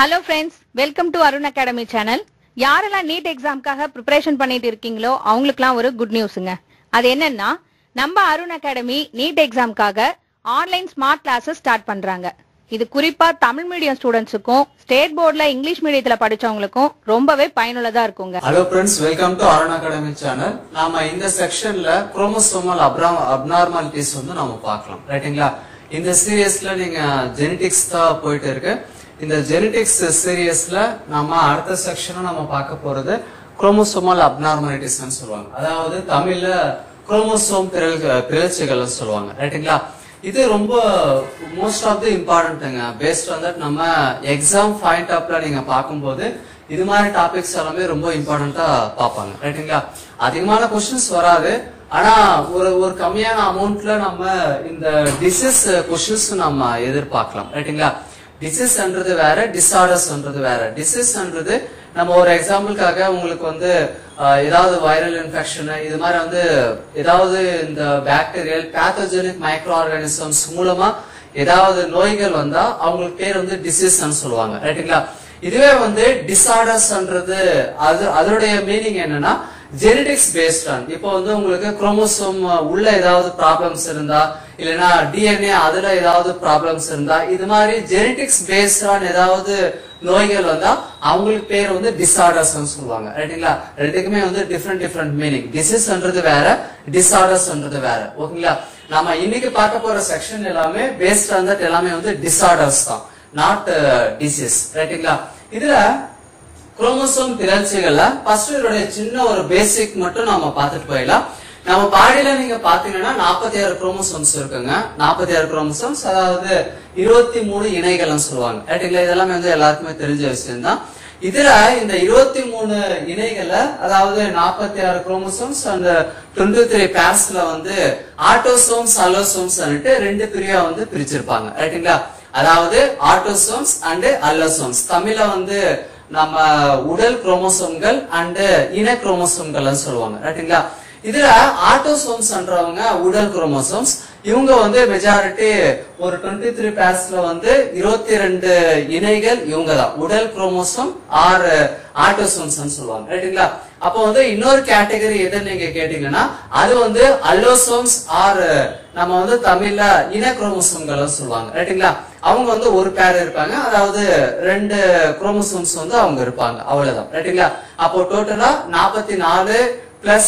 hello friends welcome to Arun academy channel யாரெல்லாம் NEET எக்ஸாம்க்காக preparation பண்ணிட்டு இருக்கீங்களோ அவங்களுக்குலாம் ஒரு குட் நியூஸுங்க அது என்னன்னா நம்ம அருண் அகாடமி நீட் எக்ஸாம்க்காக ஆன்லைன் ஸ்மார்ட் கிளாஸஸ் ஸ்டார்ட் பண்றாங்க இது குறிப்பா தமிழ் மீடியம் ஸ்டூடெண்ட்ஸுக்கும் ஸ்டேட் போர்ட்ல இங்கிலீஷ் மீடியத்துல படிச்சவங்களுக்கும் ரொம்பவே பயனுள்ளதா இருக்குங்க hello friends welcome to Arun academy channel நாம இந்த செக்ஷன்ல குரோமோசோமல் அப்நார்மாலிட்டிஸ் வந்து நாம பார்க்கலாம் ரைட்டுங்களா இந்த சீரியஸ்ல நீங்க ஜெனடிக்ஸ் தான் போயிட்டு இருக்கு இந்த ஜெனடிக்ஸ் சீரியஸ்ல நாம அடுத்த செக்ஷனும் நம்ம பார்க்க போறது குரோமோசோமல் அப்நார்மாலிட்டிஸ் சொல்லுவாங்க அதாவது தமிழ்ல குரோமோசோம் பிறல் பிறழ்ச்சிகள் சொல்லுவாங்க ரைட்டுங்களா இது ரொம்ப மோஸ்ட் ஆஃப் தி இம்பார்ட்டன்ட்டுங்க பேஸ்ட் ஆன் தட் நம்ம எக்ஸாம் பாயிண்ட் ஆஃப்ல நீங்க பார்க்கும்போது இது மாதிரி டாபிக்ஸ் எல்லாமே ரொம்ப இம்பார்ட்டண்டா பார்ப்பாங்க ரைட்டுங்களா அதிகமான கொஸ்டின்ஸ் வராது ஆனா ஒரு ஒரு கம்மியான அமௌண்ட்ல நம்ம இந்த டிசீஸ் கொஸ்டின்ஸ் நம்ம எதிர்பார்க்கலாம் ரைட்டுங்களா டிசீஸ்ன்றது வேற டிசார்டர்ஸ்ன்றது வேற டிசீஸ்ன்றது நம்ம ஒரு எக்ஸாம்பிளுக்காக உங்களுக்கு வந்து அஹ், ஏதாவது வைரல் இன்ஃபெக்ஷன் இது மாதிரி வந்து ஏதாவது இந்த பாக்டீரியல் பேத்தோஜெனிக் மைக்ரோ ஆர்கானிசம்ஸ் மூலமா ஏதாவது நோய்கள் வந்தா அவங்களுக்கு பேர் வந்து டிசீஸ்ன்னு சொல்லுவாங்க ரைட்டுங்களா இதுவே வந்து டிசார்டர்ஸ்ன்றது அது அதோடைய மீனிங் என்னன்னா ஜெனடிக்ஸ் பேஸ்ட் ஆன் இப்போ வந்து உங்களுக்கு குரோமோசோம் உள்ள ஏதாவது ப்ராப்ளம்ஸ் இருந்தா இல்லைன்னா டிஎன்ஏ அதுல ஏதாவது ப்ராப்ளம்ஸ் இருந்தா இது மாதிரி ஜெனடிக்ஸ் பேஸ்ட் ஆன் ஏதாவது நோய்கள் வந்தா அவங்களுக்கு பேர் வந்து டிசார்டர்ஸ் சொல்லுவாங்க ரைட்டுங்களா ரெண்டுக்குமே வந்து டிஃப்ரெண்ட் டிஃப்ரெண்ட் மீனிங் டிசீஸ்ன்றது வேற டிசார்டர்ஸ்ன்றது வேற ஓகேங்களா நம்ம இன்னைக்கு பார்க்க போற செக்ஷன் எல்லாமே பேஸ்ட் ஆன் தட் எல்லாமே வந்து டிசார்டர்ஸ் தான் நாட் டிசீஸ் ரைட்டுங்களா இதுல குரோமோசோம் பிறழ்ச்சிகள்ல ஃபர்ஸ்ட் இதோடைய சின்ன ஒரு பேசிக் மட்டும் நாம பார்த்துட்டு போயிடலாம் நம்ம பாடியில நீங்க பாத்தீங்கன்னா நாற்பத்தி ஆறு குரோமோசோம்ஸ் இருக்குங்க நாற்பத்தி ஆறு குரோமோசோம்ஸ் அதாவது இருபத்தி மூணு இணைகள்னு சொல்லுவாங்க ரைட்டுங்களா இதெல்லாமே வந்து எல்லாருக்குமே தெரிஞ்ச விஷயம் தான் இதுல இந்த இருபத்தி மூணு இணைகளை அதாவது நாற்பத்தி ஆறு குரோமோசோம்ஸ் அண்ட் டுவெண்ட்டி த்ரீ பேர்ஸ்ல வந்து ஆட்டோசோம்ஸ் அல்லோசோம்ஸ் ரெண்டு பிரிவா வந்து பிரிச்சிருப்பாங்க ரைட்டுங்களா அதாவது ஆட்டோசோம்ஸ் அண்ட் அல்லோசோம்ஸ் தமிழ்ல வந்து நம்ம உடல் குரோமோசோம்கள் அண்ட் இன குரோமோசோம்கள் சொல்லுவாங்க ரைட்டுங்களா இதுல ஆட்டோசோம்ஸ்ன்றவங்க உடல் குரோமோசோம்ஸ் இவங்க வந்து மெஜாரிட்டி ஒரு டுவெண்ட்டி த்ரீ பேர்ஸ்ல வந்து இருபத்தி ரெண்டு இணைகள் இவங்க தான் உடல் குரோமோசோம் ஆர் ஆட்டோசோம்ஸ் சொல்லுவாங்க ரைட்டுங்களா அப்போ வந்து இன்னொரு கேட்டகரி எதுன்னு நீங்க கேட்டீங்கன்னா அது வந்து அல்லோசோம்ஸ் ஆர் நம்ம வந்து தமிழ்ல இன குரோமோசோம்கள் சொல்லுவாங்க ரைட்டுங்களா அவங்க வந்து ஒரு பேர் இருப்பாங்க அதாவது ரெண்டு குரோமோசோம்ஸ் வந்து அவங்க இருப்பாங்க அவ்வளவுதான் ரைட்டுங்களா அப்போ டோட்டலா நாற்பத்தி நாலு பிளஸ்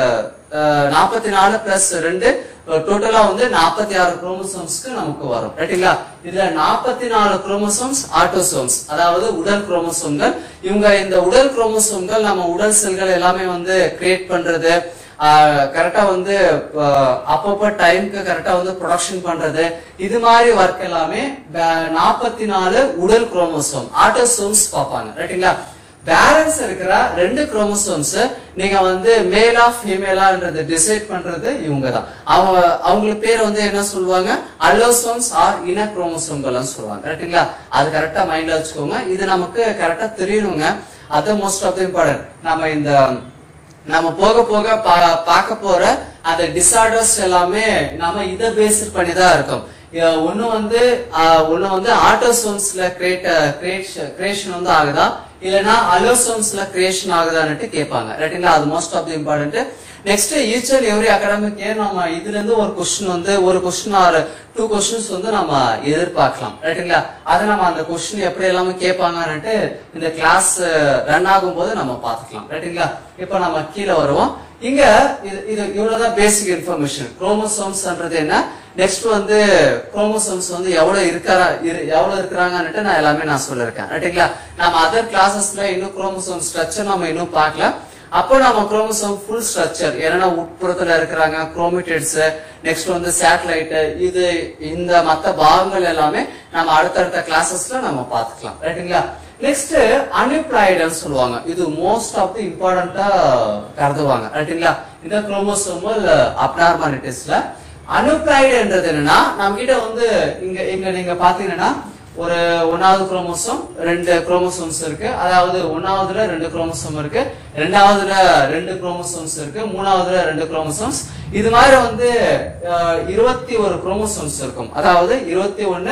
நாற்பத்தி நாலு பிளஸ் ரெண்டு டோட்டலா வந்து நாற்பத்தி ஆறு குரோமோசோம்ஸ்க்கு நமக்கு வரும் ரைட்டுங்களா இதுல நாற்பத்தி நாலு குரோமோசோம்ஸ் ஆட்டோசோம்ஸ் அதாவது உடல் குரோமோசோம்கள் இவங்க இந்த உடல் குரோமோசோம்கள் நம்ம உடல் செல்கள் எல்லாமே வந்து கிரியேட் பண்றது கரெக்டா வந்து ஆஹ், அப்பப்போ டைம்க்கு கரெக்டா வந்து ப்ரொடக்ஷன் பண்றது இது மாதிரி ஒர்க் எல்லாமே நாற்பத்தி நாலு உடல் குரோமோசோம் ஆட்டோசோம்ஸ் பார்ப்பாங்க ரைட்டுங்களா பேலன்ஸ் இருக்கிற ரெண்டு குரோமோசோம்ஸ் நீங்க வந்து மேலா ஃபீமேலான்றது டிசைட் பண்றது இவங்க தான் அவங்க அவங்களுக்கு பேர் வந்து என்ன சொல்லுவாங்க அல்லோசோம்ஸ் ஆர் இன குரோமோசோம்கள் சொல்லுவாங்க கரெக்ட்டுங்களா அது கரெக்டா மைண்ட்ல வச்சுக்கோங்க இது நமக்கு கரெக்டா தெரியணுங்க அது மோஸ்ட் ஆஃப் த இம்பார்ட்டன்ட் நம்ம இந்த நம்ம போக போக பா- பார்க்க போற அந்த டிசார்டர்ஸ் எல்லாமே நம்ம இதை பேஸ் பண்ணி தான் இருக்கும் இ- ஒண்ணு வந்து ஆஹ், ஒண்ணு வந்து ஆட்டோசோம்ஸ்ல கிரியேட் கிரியேஷன் வந்து ஆகுதா இல்லனா அலோசோம்ஸ்ல கிரியேஷன் ஆகுதான்னுட்டு கேட்பாங்க ரைட்டுங்களா அது most of the important next each and every academic year நம்ம இதுல இருந்து ஒரு கொஸ்டின் வந்து ஒரு கொஸ்டின் ஆர் டூ கொஸ்டின்ஸ் வந்து நம்ம எதிர்பார்க்கலாம் ரைட்டுங்களா அதை நம்ம அந்த கொஸ்டின் எப்படி எல்லாமே கேட்பாங்கன்னுட்டு இந்த கிளாஸ் ரன் ஆகும்போது நம்ம பார்த்துக்கலாம் ரைட்டுங்களா இப்போ நம்ம கீழே வருவோம் இங்க இது இது இவ்வளவுதான் பேசிக் இன்ஃபர்மேஷன் குரோமோசோம்ஸ்ன்றது என்ன நெக்ஸ்ட் வந்து குரோமோசோம்ஸ் வந்து எவ்வளவு இருக்கிறா இரு- எவ்வளவு இருக்கிறாங்கன்னுட்டு நான் எல்லாமே நான் சொல்லிருக்கேன் ரைட்டுங்களா நம்ம அதர் கிளாஸஸ்ல இன்னும் குரோமோசோம் ஸ்ட்ரக்சர் நம்ம இன்னும் பார்க்கல அப்போ நம்ம குரோமோசோம் ஃபுல் ஸ்ட்ரக்சர் என்னன்னா உட்புறத்துல இருக்கிறாங்க குரோமிட்டட்ஸ் நெக்ஸ்ட் வந்து சேட்டலைட் இது இந்த மத்த பாகங்கள் எல்லாமே நம்ம அடுத்தடுத்த கிளாஸஸ்ல நம்ம பார்த்துக்கலாம் ரைட்டுங்களா நெக்ஸ்ட் அன்இப்ளாய்டுன்னு சொல்லுவாங்க இது மோஸ்ட் ஆஃப் தி இம்பார்ட்டண்டா கருதுவாங்க ரைட்டுங்களா இந்த குரோமோசோமல் அப்நார்மாலிட்டிஸ்ல அனுப்ளாய்டுன்றது என்னன்னா நம்ம கிட்ட வந்து இங்க இங்க நீங்க பாத்தீங்கன்னா ஒரு ஒன்னாவது குரோமோசோம் ரெண்டு குரோமோசோம்ஸ் இருக்கு அதாவது ஒன்னாவதுல ரெண்டு குரோமோசோம் இருக்கு ரெண்டாவதுல ரெண்டு குரோமோசோம்ஸ் இருக்கு மூணாவதுல ரெண்டு குரோமோசோம்ஸ் இது மாதிரி வந்து அஹ், இருபத்தி ஒரு குரோமோசோம்ஸ் இருக்கும் அதாவது இருபத்தி ஒன்னு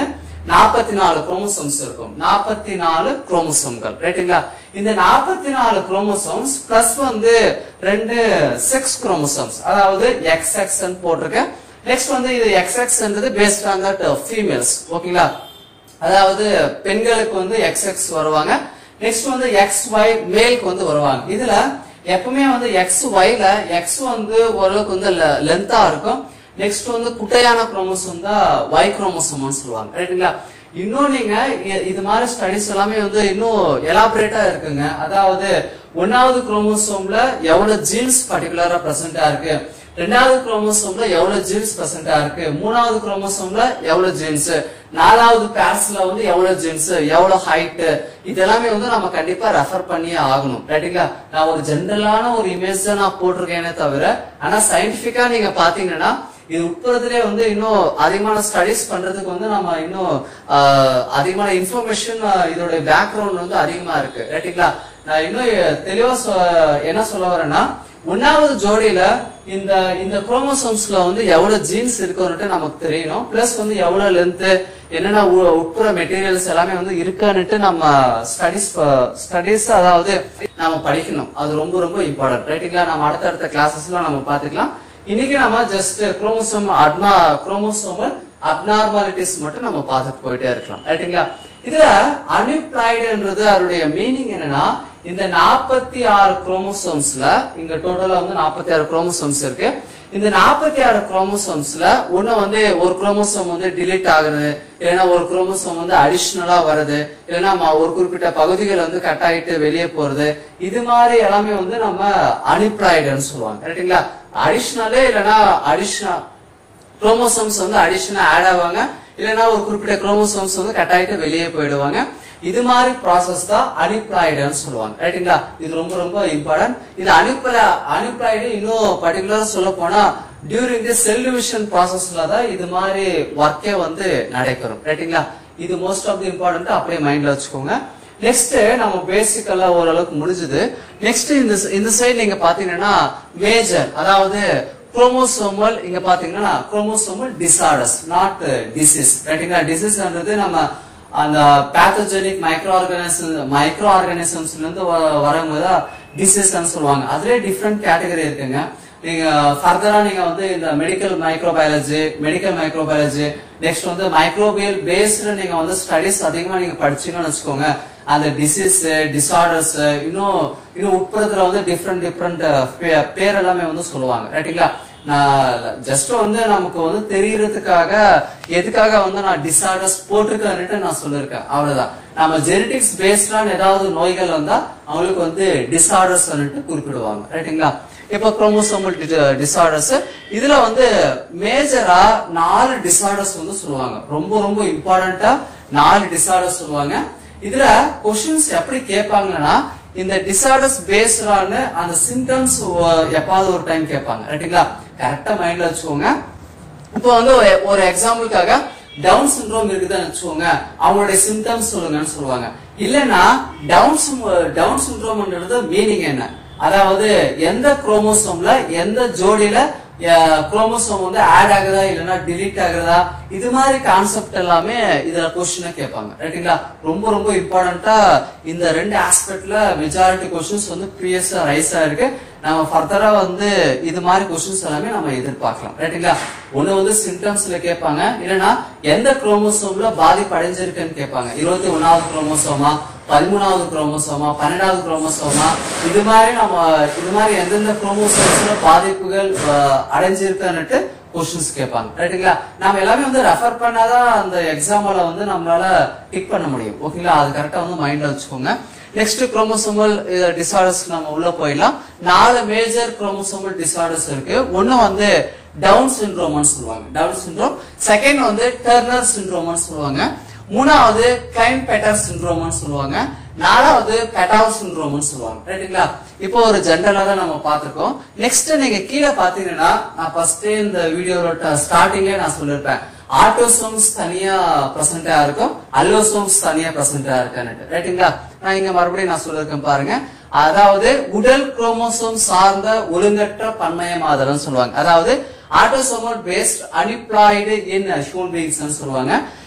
நாற்பத்தி நாலு குரோமோசோம்ஸ் இருக்கும் நாற்பத்தி நாலு குரோமோசோம்கள் ரைட்டுங்களா இந்த நாற்பத்தி நாலு குரோமோசோம்ஸ் பிளஸ் வந்து ரெண்டு செக்ஸ் குரோமோசோம்ஸ் அதாவது எக்ஸ் எக்ஸ் போட்டிருக்கேன் நெக்ஸ்ட் வந்து இது எக்ஸ் எக்ஸ்ன்றது பேஸ்ட் ஆன் தட் ஃபீமேல்ஸ் ஓகேங்களா அதாவது பெண்களுக்கு வந்து எக்ஸ் எக்ஸ் வருவாங்க நெக்ஸ்ட் வந்து எக்ஸ் ஒய் மேலுக்கு வந்து வருவாங்க இதுல எப்பவுமே வந்து எக்ஸ் ஒய்ல எக்ஸ் வந்து ஓரளவுக்கு வந்து லென்த்தா இருக்கும் நெக்ஸ்ட் வந்து குட்டையான குரோமோசோம் தான் ஒய் குரோமோசோம்னு சொல்லுவாங்க ரைட்டுங்களா இன்னும் நீங்க இ- இது மாதிரி ஸ்டடிஸ் எல்லாமே வந்து இன்னும் எலாபரேட்டா இருக்குங்க அதாவது ஒன்னாவது குரோமோசோம்ல எவ்வளவு ஜீன்ஸ் பர்டிகுலரா பிரசன்டா இருக்கு ரெண்டாவது குரோமோசோம்ல எவ்வளவு ஜீன்ஸ் பிரசன்டா இருக்கு மூணாவது குரோமோசோம்ல எவ்வளவு ஜீன்ஸ் நாலாவது பேர்ஸ்ல வந்து எவ்வளவு ஜீன்ஸ் எவ்வளவு ஹைட் இதெல்லாமே வந்து நம்ம கண்டிப்பா ரெஃபர் பண்ணியே ஆகணும் ரைட்டுங்களா நான் ஒரு ஜென்ரலான ஒரு இமேஜ் தான் நான் போட்டிருக்கேனே தவிர ஆனா சயின்டிபிக்கா நீங்க பாத்தீங்கன்னா இது உட்புறத்திலே வந்து இன்னும் அதிகமான ஸ்டடிஸ் பண்றதுக்கு வந்து நம்ம இன்னும் ஆஹ், அதிகமான இன்ஃபர்மேஷன் இதோட பேக்ரவுண்ட் வந்து அதிகமா இருக்கு ரைட்டுங்களா நான் இன்னும் தெளிவா சொ- என்ன சொல்ல வரேன்னா ஒன்னாவது ஜோடியில இந்த இந்த குரோமோசோம்ஸ்ல வந்து எவ்வளவு ஜீன்ஸ் இருக்குன்னுட்டு நமக்கு தெரியணும் பிளஸ் வந்து எவ்வளவு லென்த் என்னென்ன உ- உட்புற மெட்டீரியல்ஸ் எல்லாமே வந்து இருக்கான்னுட்டு நம்ம ஸ்டடிஸ் ஸ்டடிஸ் அதாவது நம்ம படிக்கணும் அது ரொம்ப ரொம்ப இம்பார்ட்டன்ட் ரைட்டுங்களா நம்ம அடுத்தடுத்த கிளாஸஸ்ல நம்ம பாத்துக்கலாம் இன்னைக்கு நம்ம ஜஸ்ட் குரோமோசோம் அட்னா குரோமோசோமல் அப்நார்மாலிட்டிஸ் மட்டும் நம்ம பார்த்துட்டு போயிட்டே இருக்கலாம் ரைட்டுங்களா இதுல அனிப்ளாய்டுன்றது அதோடைய மீனிங் என்னன்னா இந்த நாற்பத்தி ஆறு குரோமோசோம்ஸ்ல இங்க டோட்டலா வந்து நாற்பத்தி ஆறு குரோமோசோம்ஸ் இருக்கு இந்த நாற்பத்தி ஆறு குரோமோசோம்ஸ்ல ஒண்ணு வந்து ஒரு குரோமோசோம் வந்து டிலீட் ஆகுறது இல்லைன்னா ஒரு குரோமோசோம் வந்து அடிஷ்னலா வருது இல்லைன்னா ம- ஒரு குறிப்பிட்ட பகுதிகள் வந்து கட் ஆயிட்டு வெளியே போறது இது மாதிரி எல்லாமே வந்து நம்ம அனிப்ளாய்டுன்னு சொல்லுவாங்க ரைட்டுங்களா அடிஷ்னலே இல்லைன்னா அடிஷ்னல் குரோமோசோம்ஸ் வந்து அடிஷனா ஆட் ஆவாங்க இல்லைன்னா ஒரு குறிப்பிட்ட குரோமோசோம்ஸ் வந்து கட் ஆயிட்டு வெளியே போயிடுவாங்க இது மாதிரி ப்ராசஸ் தான் அனிப்ளாய்டுன்னு சொல்லுவாங்க ரைட்டுங்களா இது ரொம்ப ரொம்ப இம்பார்ட்டன்ட் இது அனிப்ளா அனிப்ளாய்டு இன்னும் பர்டிகுலரா சொல்ல போனா டியூரிங் தி செல் டிவிஷன் ப்ராசஸ்ல தான் இது மாதிரி ஒர்க்கே வந்து நடைபெறும் ரைட்டுங்களா இது மோஸ்ட் ஆஃப் தி இம்பார்ட்டன்ட் அப்படியே மைண்ட்ல வச்சுக்கோங்க நெக்ஸ்ட் நம்ம பேசிக்கலா ஓரளவுக்கு முடிஞ்சது நெக்ஸ்ட் இந்த இந்த சைடு நீங்க பாத்தீங்கன்னா மேஜர் அதாவது குரோமோசோமல் இங்க பாத்தீங்கன்னா குரோமோசோமல் டிசார்டர்ஸ் நாட் டிசீஸ் ரைட்டுங்களா டிசீஸ்ன்றது நம்ம அந்த பேத்தோஜெனிக் மைக்ரோ ஆர்கானிசம் மைக்ரோ ஆர்கானிசம்ஸ்ல இருந்து வ- வரும்போது டிசீஸ் சொல்லுவாங்க அதுலயே டிஃப்ரெண்ட் கேட்டகரி இருக்குங்க நீங்க ஃபர்தரா நீங்க வந்து இந்த medical microbiology medical microbiology next வந்து மைக்ரோபியல் பேஸ்டு நீங்க வந்து ஸ்டடிஸ் அதிகமா நீங்க படிச்சீங்கன்னு வச்சுக்கோங்க அந்த டிசீஸ் டிசார்டர்ஸ் இன்னும் இன்னும் உட்புறத்துல வந்து டிஃப்ரெண்ட் டிஃப்ரெண்ட் பேர் எல்லாமே வந்து சொல்லுவாங்க ரைட்டுங்களா நான் ஜஸ்ட் வந்து நமக்கு வந்து தெரியறதுக்காக எதுக்காக வந்து நான் டிசார்டர்ஸ் போட்டிருக்கேன்னுட்டு நான் சொல்லியிருக்கேன் அவ்வளவுதான் நம்ம ஜெனடிக்ஸ் பேஸ்டான ஏதாவது நோய்கள் வந்தா அவங்களுக்கு வந்து டிசார்டர்ஸ் குறிப்பிடுவாங்க ரைட்டுங்களா இப்ப குரோமோசோமல் டிசார்டர்ஸ் இதுல வந்து மேஜரா நாலு டிசார்டர்ஸ் வந்து சொல்லுவாங்க ரொம்ப ரொம்ப இம்பார்ட்டண்டா நாலு டிசார்டர்ஸ் சொல்லுவாங்க இதுல கொஸ்டின்ஸ் எப்படி கேட்பாங்கன்னா இந்த டிசார்டர்ஸ் பேஸ்டான அந்த சிம்டம்ஸ் எப்பாவது ஒரு டைம் கேட்பாங்க ரைட்டுங்களா கரெக்டா மைண்ட்ல வச்சுக்கோங்க இப்போ வந்து ஒரு- ஒரு எக்ஸாம்பிளுக்காக டவுன் சிண்ட்ரோம் இருக்குதுன்னு வச்சுக்கோங்க அவங்களுடைய சிம்டம்ஸ் சொல்லுங்கன்னு சொல்லுவாங்க இல்லனா டவுன் டவுன் சிண்ட்ரோம்ன்றது மீனிங் என்ன அதாவது எந்த குரோமோசோம்ல எந்த ஜோடியில குரோமோசோம் வந்து ஆட் ஆகுதா இல்லைன்னா delete ஆகுதா இது மாதிரி கான்செப்ட் எல்லாமே இதுல கொஸ்டினா கேட்பாங்க ரைட்டுங்களா ரொம்ப ரொம்ப இம்பார்ட்டண்டா இந்த ரெண்டு ஆஸ்பெக்ட்ல மெஜாரிட்டி கொஸ்டின்ஸ் வந்து ப்ரீவியஸா ரைஸ் ஆயிருக்கு நம்ம ஃபர்தரா வந்து இது மாதிரி கொஸ்டின்ஸ் எல்லாமே நம்ம எதிர்பார்க்கலாம் ரைட்டுங்களா ஒண்ணு வந்து சிம்டம்ஸ்ல கேட்பாங்க இல்லைன்னா எந்த குரோமோசோம்ல பாதிப்பு அடைஞ்சிருக்குன்னு கேட்பாங்க இருபத்தி ஒன்னாவது குரோமோசோமா பதிமூணாவது குரோமோசோமா பன்னெண்டாவது குரோமோசோமா இது மாதிரி நம்ம இது மாதிரி எந்தெந்த குரோமோசோம்ஸ்ல பாதிப்புகள் அஹ், அடைஞ்சிருக்குன்னுட்டு கொஸ்டின்ஸ் கேட்பாங்க ரைட்டுங்களா நாம எல்லாமே வந்து ரெஃபர் பண்ணாதான் அந்த எக்ஸாம்ல வந்து நம்மளால டிக் பண்ண முடியும் ஓகேங்களா அது கரெக்டா வந்து மைண்ட்ல வச்சுக்கோங்க நெக்ஸ்ட் குரோமோசோமல் டிசார்டர்ஸ் நம்ம உள்ள போயிடலாம் நாலு மேஜர் குரோமோசோமல் டிசார்டர்ஸ் இருக்கு ஒண்ணு வந்து டவுன் சிண்ட்ரோம்னு சொல்லுவாங்க டவுன் சிண்ட்ரோம் செகண்ட் வந்து டெர்னர் சிண்ட்ரோம்னு சொல்லுவாங்க மூணாவது கிளைன் பெட்டர் சிண்ட்ரோம்னு சொல்லுவாங்க நாலாவது பெட்டாவ் சிண்ட்ரோம்னு சொல்லுவாங்க ரைட்டுங்களா இப்போ ஒரு ஜென்ரலா தான் நம்ம பார்த்திருக்கோம் நெக்ஸ்ட் நீங்க கீழே பாத்தீங்கன்னா நான் ஃபர்ஸ்டே இந்த வீடியோட ஸ்டார்டிங்லேயே நான் சொல்லியிருப்பேன் ஆட்டோசோம்ஸ் தனியா பிரசன்டா இருக்கும் அல்லோசோம்ஸ் தனியா பிரசன்டா இருக்கான்னு ரைட்டுங்களா நான் இங்க மறுபடியும் நான் சொல்லியிருக்கேன் பாருங்க அதாவது உடல் குரோமோசோம் சார்ந்த ஒழுங்கற்ற பன்மயமாதல்னு சொல்லுவாங்க அதாவது autosomal based aneuploid in human beings சொல்லுவாங்க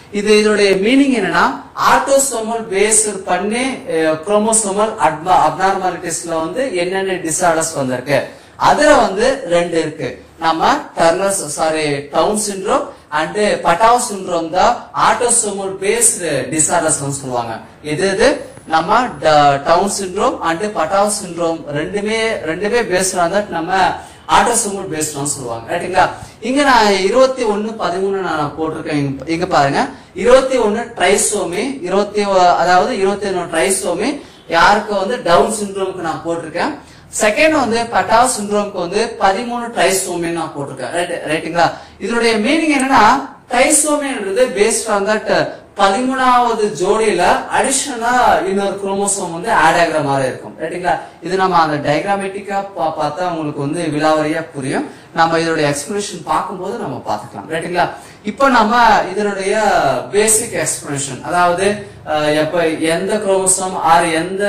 இது இதோடைய மீனிங் என்னன்னா ஆட்டோசோமல் பேஸ் பண்ணி குரோமோசோமல் அப்நார்மாலிட்டிஸ்ல வந்து என்னென்ன டிசார்டர்ஸ் வந்திருக்கு அதுல வந்து ரெண்டு இருக்கு நம்ம Turner sorry Down syndrome and Patau syndrome தான் ஆட்டோசோமல் பேஸ்டு டிசார்டர்ஸ் சொல்லுவாங்க இது இது நம்ம Down syndrome and Patau syndrome ரெண்டுமே ரெண்டுமே பேஸ்ட் தான் நம்ம ஆட்டோசோமல் பேஸ்ட் சொல்லுவாங்க ரைட்டுங்களா இங்க நான் இருபத்தி ஒன்னு பதிமூணு நான் போட்டிருக்கேன் இங்க- இங்க பாருங்க இருபத்தி ஒன்னு ட்ரைசோமி இருபத்தி ஒ- அதாவது இருபத்தி ஒன்னு ட்ரைசோமி யாருக்கு வந்து டவுன் சிண்ட்ரோம்க்கு நான் போட்டிருக்கேன் செகண்ட் வந்து பட்டா சிண்ட்ரோம்க்கு வந்து பதிமூணு ட்ரைசோமி நான் போட்டிருக்கேன் ரைட்- ரைட்டுங்களா இதனுடைய மீனிங் என்னன்னா ட்ரைசோமின்றது பேஸ்ட் ஆன் தட் பதிமூணாவது ஜோடியில அடிஷனலா இன்னொரு குரோமோசோம் வந்து ஆட் ஆகுற மாதிரி இருக்கும் ரைட்டுங்களா இது நம்ம அந்த டயக்ராமேட்டிக்கா பார்த்தா உங்களுக்கு வந்து விலாவரியா புரியும் நம்ம இதோட எக்ஸ்பிளனேஷன் பார்க்கும்போது நம்ம பார்த்துக்கலாம் ரைட்டுங்களா இப்போ நம்ம இதனுடைய பேசிக் எக்ஸ்பிளனேஷன் அதாவது அஹ், எப்ப எந்த குரோமோசோம் ஆர் எந்த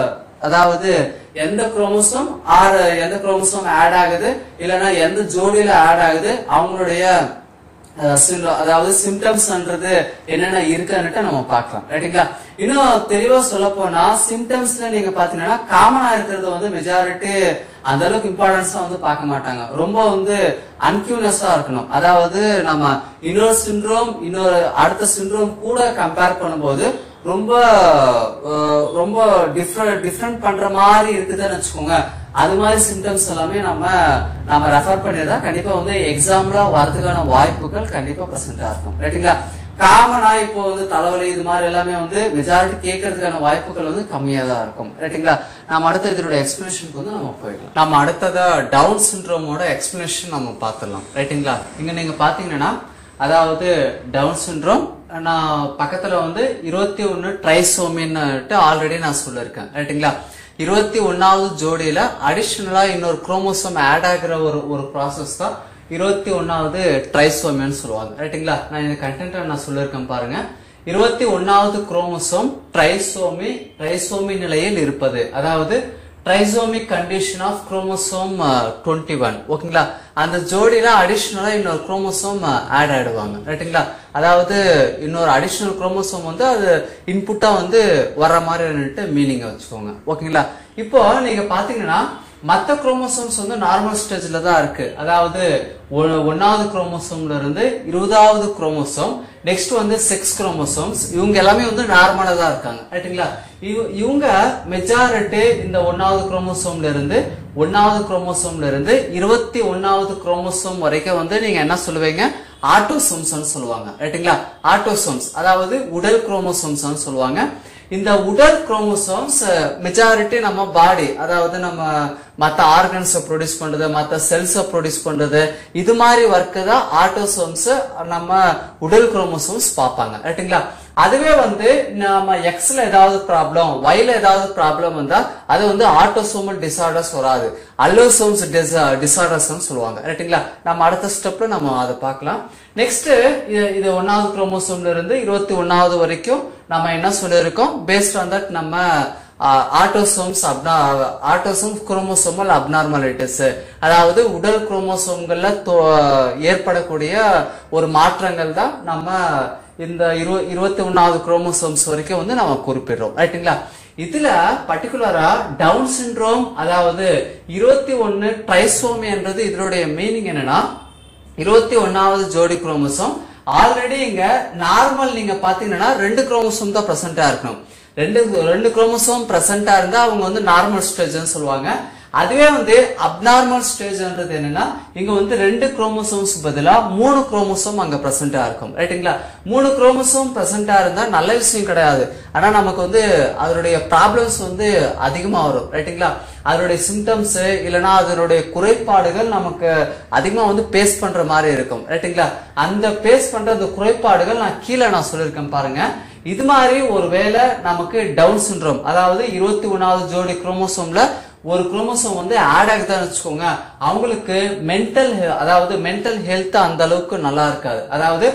அதாவது எந்த குரோமோசோம் ஆர் எந்த குரோமோசோம் ஆட் ஆகுது இல்லைன்னா எந்த ஜோடியில ஆட் ஆகுது அவங்களுடைய அஹ் syndrome, அதாவது சிம்டம்ஸ்ன்றது என்னென்ன இருக்குன்னுட்டு நம்ம பார்க்கலாம் ரைட்டுங்களா இன்னும் தெளிவா சொல்ல போனா சிம்டம்ஸ்ல நீங்க பாத்தீங்கன்னா காமனா இருக்கிறது வந்து மெஜாரிட்டி அந்த அளவுக்கு இம்பார்ட்டன்ஸா வந்து பார்க்க மாட்டாங்க ரொம்ப வந்து அன்கியூனஸா இருக்கணும் அதாவது நம்ம இன்னொரு சிண்ட்ரோம் இன்னொரு அடுத்த சிண்ட்ரோம் கூட கம்பேர் பண்ணும்போது ரொம்ப அஹ், ரொம்ப டிஃப்ரெண்ட் டிஃப்ரெண்ட் பண்ற மாதிரி இருக்குதுன்னு வச்சுக்கோங்க அது மாதிரி சிம்டம்ஸ் எல்லாமே நம்ம நம்ம ரெஃபர் பண்ணிருந்தா கண்டிப்பா வந்து எக்ஸாம்ல வரதுக்கான வாய்ப்புகள் கண்டிப்பா பிரசன்டா இருக்கும் ரைட்டுங்களா காமனா இப்போ வந்து தலைவலி இது மாதிரி எல்லாமே வந்து மெஜாரிட்டி கேட்கறதுக்கான வாய்ப்புகள் வந்து கம்மியா தான் இருக்கும் ரைட்டுங்களா நம்ம அடுத்த இதோட எக்ஸ்பிளனேஷனுக்கு வந்து நம்ம போயிடலாம் நம்ம அடுத்ததா டவுன் சிண்ட்ரோமோட எக்ஸ்பிளனேஷன் நம்ம பார்த்துடலாம் ரைட்டுங்களா இங்க நீங்க பாத்தீங்கன்னா அதாவது டவுன் சிண்ட்ரோம் நான் பக்கத்துல வந்து இருபத்தி ஒன்னு ட்ரைசோமின்னுட்டு ஆல்ரெடி நான் சொல்லியிருக்கேன் ரைட்டுங்களா இருபத்தி ஒன்னாவது ஜோடியில அடிஷனலா இன்னொரு குரோமோசோம் ஆட் ஆகுற ஒரு ஒரு ப்ராசஸ் தான் இருபத்தி ஒன்னாவது ட்ரைசோமின்னு சொல்லுவாங்க ரைட்டுங்களா நான் இந்த கண்டென்ட்டை நான் சொல்லியிருக்கேன் பாருங்க இருபத்தி ஒன்னாவது குரோமோசோம் ட்ரைசோமி ட்ரைசோமி நிலையில் இருப்பது அதாவது trisomic condition of chromosome twenty one ஓகேங்களா அந்த ஜோடியில அடிஷனலா இன்னொரு குரோமோசோம் ஆட் ஆயிடுவாங்க ரைட்டுங்களா அதாவது இன்னொரு அடிஷனல் குரோமோசோம் வந்து அது இன்புட்டா வந்து வர்ற மாதிரி மீனிங் வச்சுக்கோங்க ஓகேங்களா இப்போ நீங்க பாத்தீங்கன்னா மத்த குரோமோசோம்ஸ் வந்து நார்மல் ஸ்டேஜ்ல தான் இருக்கு அதாவது ஒ- ஒண்ணாவது குரோமோசோம்ல இருந்து இருபதாவது குரோமோசோம் நெக்ஸ்ட் வந்து செக்ஸ் குரோமோசோம்ஸ் இவங்க எல்லாமே வந்து நார்மலா தான் இருக்காங்க ரைட்டுங்களா இவ- இவங்க மெஜாரிட்டி இந்த ஒன்னாவது குரோமோசோம்ல இருந்து ஒன்னாவது குரோமோசோம்ல இருந்து இருபத்தி ஒன்னாவது குரோமோசோம் வரைக்கும் வந்து நீங்க என்ன சொல்லுவீங்க ஆட்டோசோம்ஸ் சொல்லுவாங்க ரைட்டுங்களா ஆட்டோசோம்ஸ் அதாவது உடல் குரோமோசோம்ஸ் சொல்லுவாங்க இந்த உடல் குரோமோசோம்ஸ் மெஜாரிட்டி நம்ம பாடி அதாவது நம்ம மத்த ஆர்கன்ஸை ப்ரொடியூஸ் பண்றது மத்த செல்ஸை ப்ரொடியூஸ் பண்றது இது மாதிரி ஒர்க்கு தான் ஆட்டோசோம்ஸ் நம்ம உடல் குரோமோசோம்ஸ் பார்ப்பாங்க ரைட்டுங்களா அதுவே வந்து நம்ம எக்ஸ்ல ஏதாவது ப்ராப்ளம் ஒய்ல ஏதாவது ப்ராப்ளம் வந்தா அது வந்து ஆட்டோசோமல் டிசார்டர்ஸ் வராது அல்லோசோம்ஸ் டிசார்டர்ஸ் சொல்லுவாங்க ரைட்டுங்களா நம்ம அடுத்த ஸ்டெப்ல நம்ம அதை பார்க்கலாம் நெக்ஸ்ட் இது ஒன்னாவது குரோமோசோம்ல இருந்து இருபத்தி ஒன்னாவது வரைக்கும் நம்ம என்ன சொல்லியிருக்கோம் பேஸ்ட் ஆன் தட் நம்ம ஆட்டோசோம்ஸ் அப்னா ஆட்டோசோம்ஸ் குரோமோசோமல் அப்நார்மாலிட்டிஸ் அதாவது உடல் குரோமோசோம்கள்ல தோ- ஏற்படக்கூடிய ஒரு மாற்றங்கள் தான் நம்ம இந்த இரு இருபத்தி ஒன்னாவது குரோமோசோம்ஸ் வரைக்கும் வந்து நம்ம குறிப்பிடுறோம் ரைட்டுங்களா இதுல பர்டிகுலரா டவுன் சிண்ட்ரோம் அதாவது இருபத்தி ஒன்னு ட்ரைசோமின்றது இதனுடைய மீனிங் என்னன்னா இருபத்தி ஒன்னாவது ஜோடி குரோமோசோம் ஆல்ரெடி இங்க நார்மல் நீங்க பாத்தீங்கன்னா ரெண்டு குரோமோசோம் தான் பிரசன்டா இருக்கணும் ரெண்டு ரெண்டு குரோமோசோம் பிரசன்டா இருந்தா அவங்க வந்து நார்மல் ஸ்டேஜ்னு சொல்லுவாங்க அதுவே வந்து அப்நார்மல் ஸ்டேஜ்ன்றது என்னன்னா இங்க வந்து ரெண்டு குரோமோசோம்ஸ் பதிலா மூணு குரோமோசோம் அங்க பிரசன்டா இருக்கும் ரைட்டுங்களா மூணு குரோமோசோம் பிரசன்டா இருந்தா நல்ல விஷயம் கிடையாது ஆனா நமக்கு வந்து அதனுடைய ப்ராப்ளம்ஸ் வந்து அதிகமா வரும் ரைட்டுங்களா அதனுடைய சிம்டம்ஸ் இல்லைன்னா அதனுடைய குறைபாடுகள் நமக்கு அதிகமா வந்து பேஸ் பண்ற மாதிரி இருக்கும் ரைட்டுங்களா அந்த பேஸ் பண்ற அந்த குறைபாடுகள் நான் கீழே நான் சொல்லியிருக்கேன் பாருங்க இது மாதிரி ஒருவேளை நமக்கு டவுன் சிண்ட்ரோம் அதாவது இருபத்தி ஒன்னாவது ஜோடி குரோமோசோம்ல ஒரு குரோமோசோம் வந்து ஆட் ஆகுதுன்னு வச்சுக்கோங்க அவங்களுக்கு மென்டல் அதாவது மென்டல் ஹெல்த் அந்த அளவுக்கு நல்லா இருக்காது அதாவது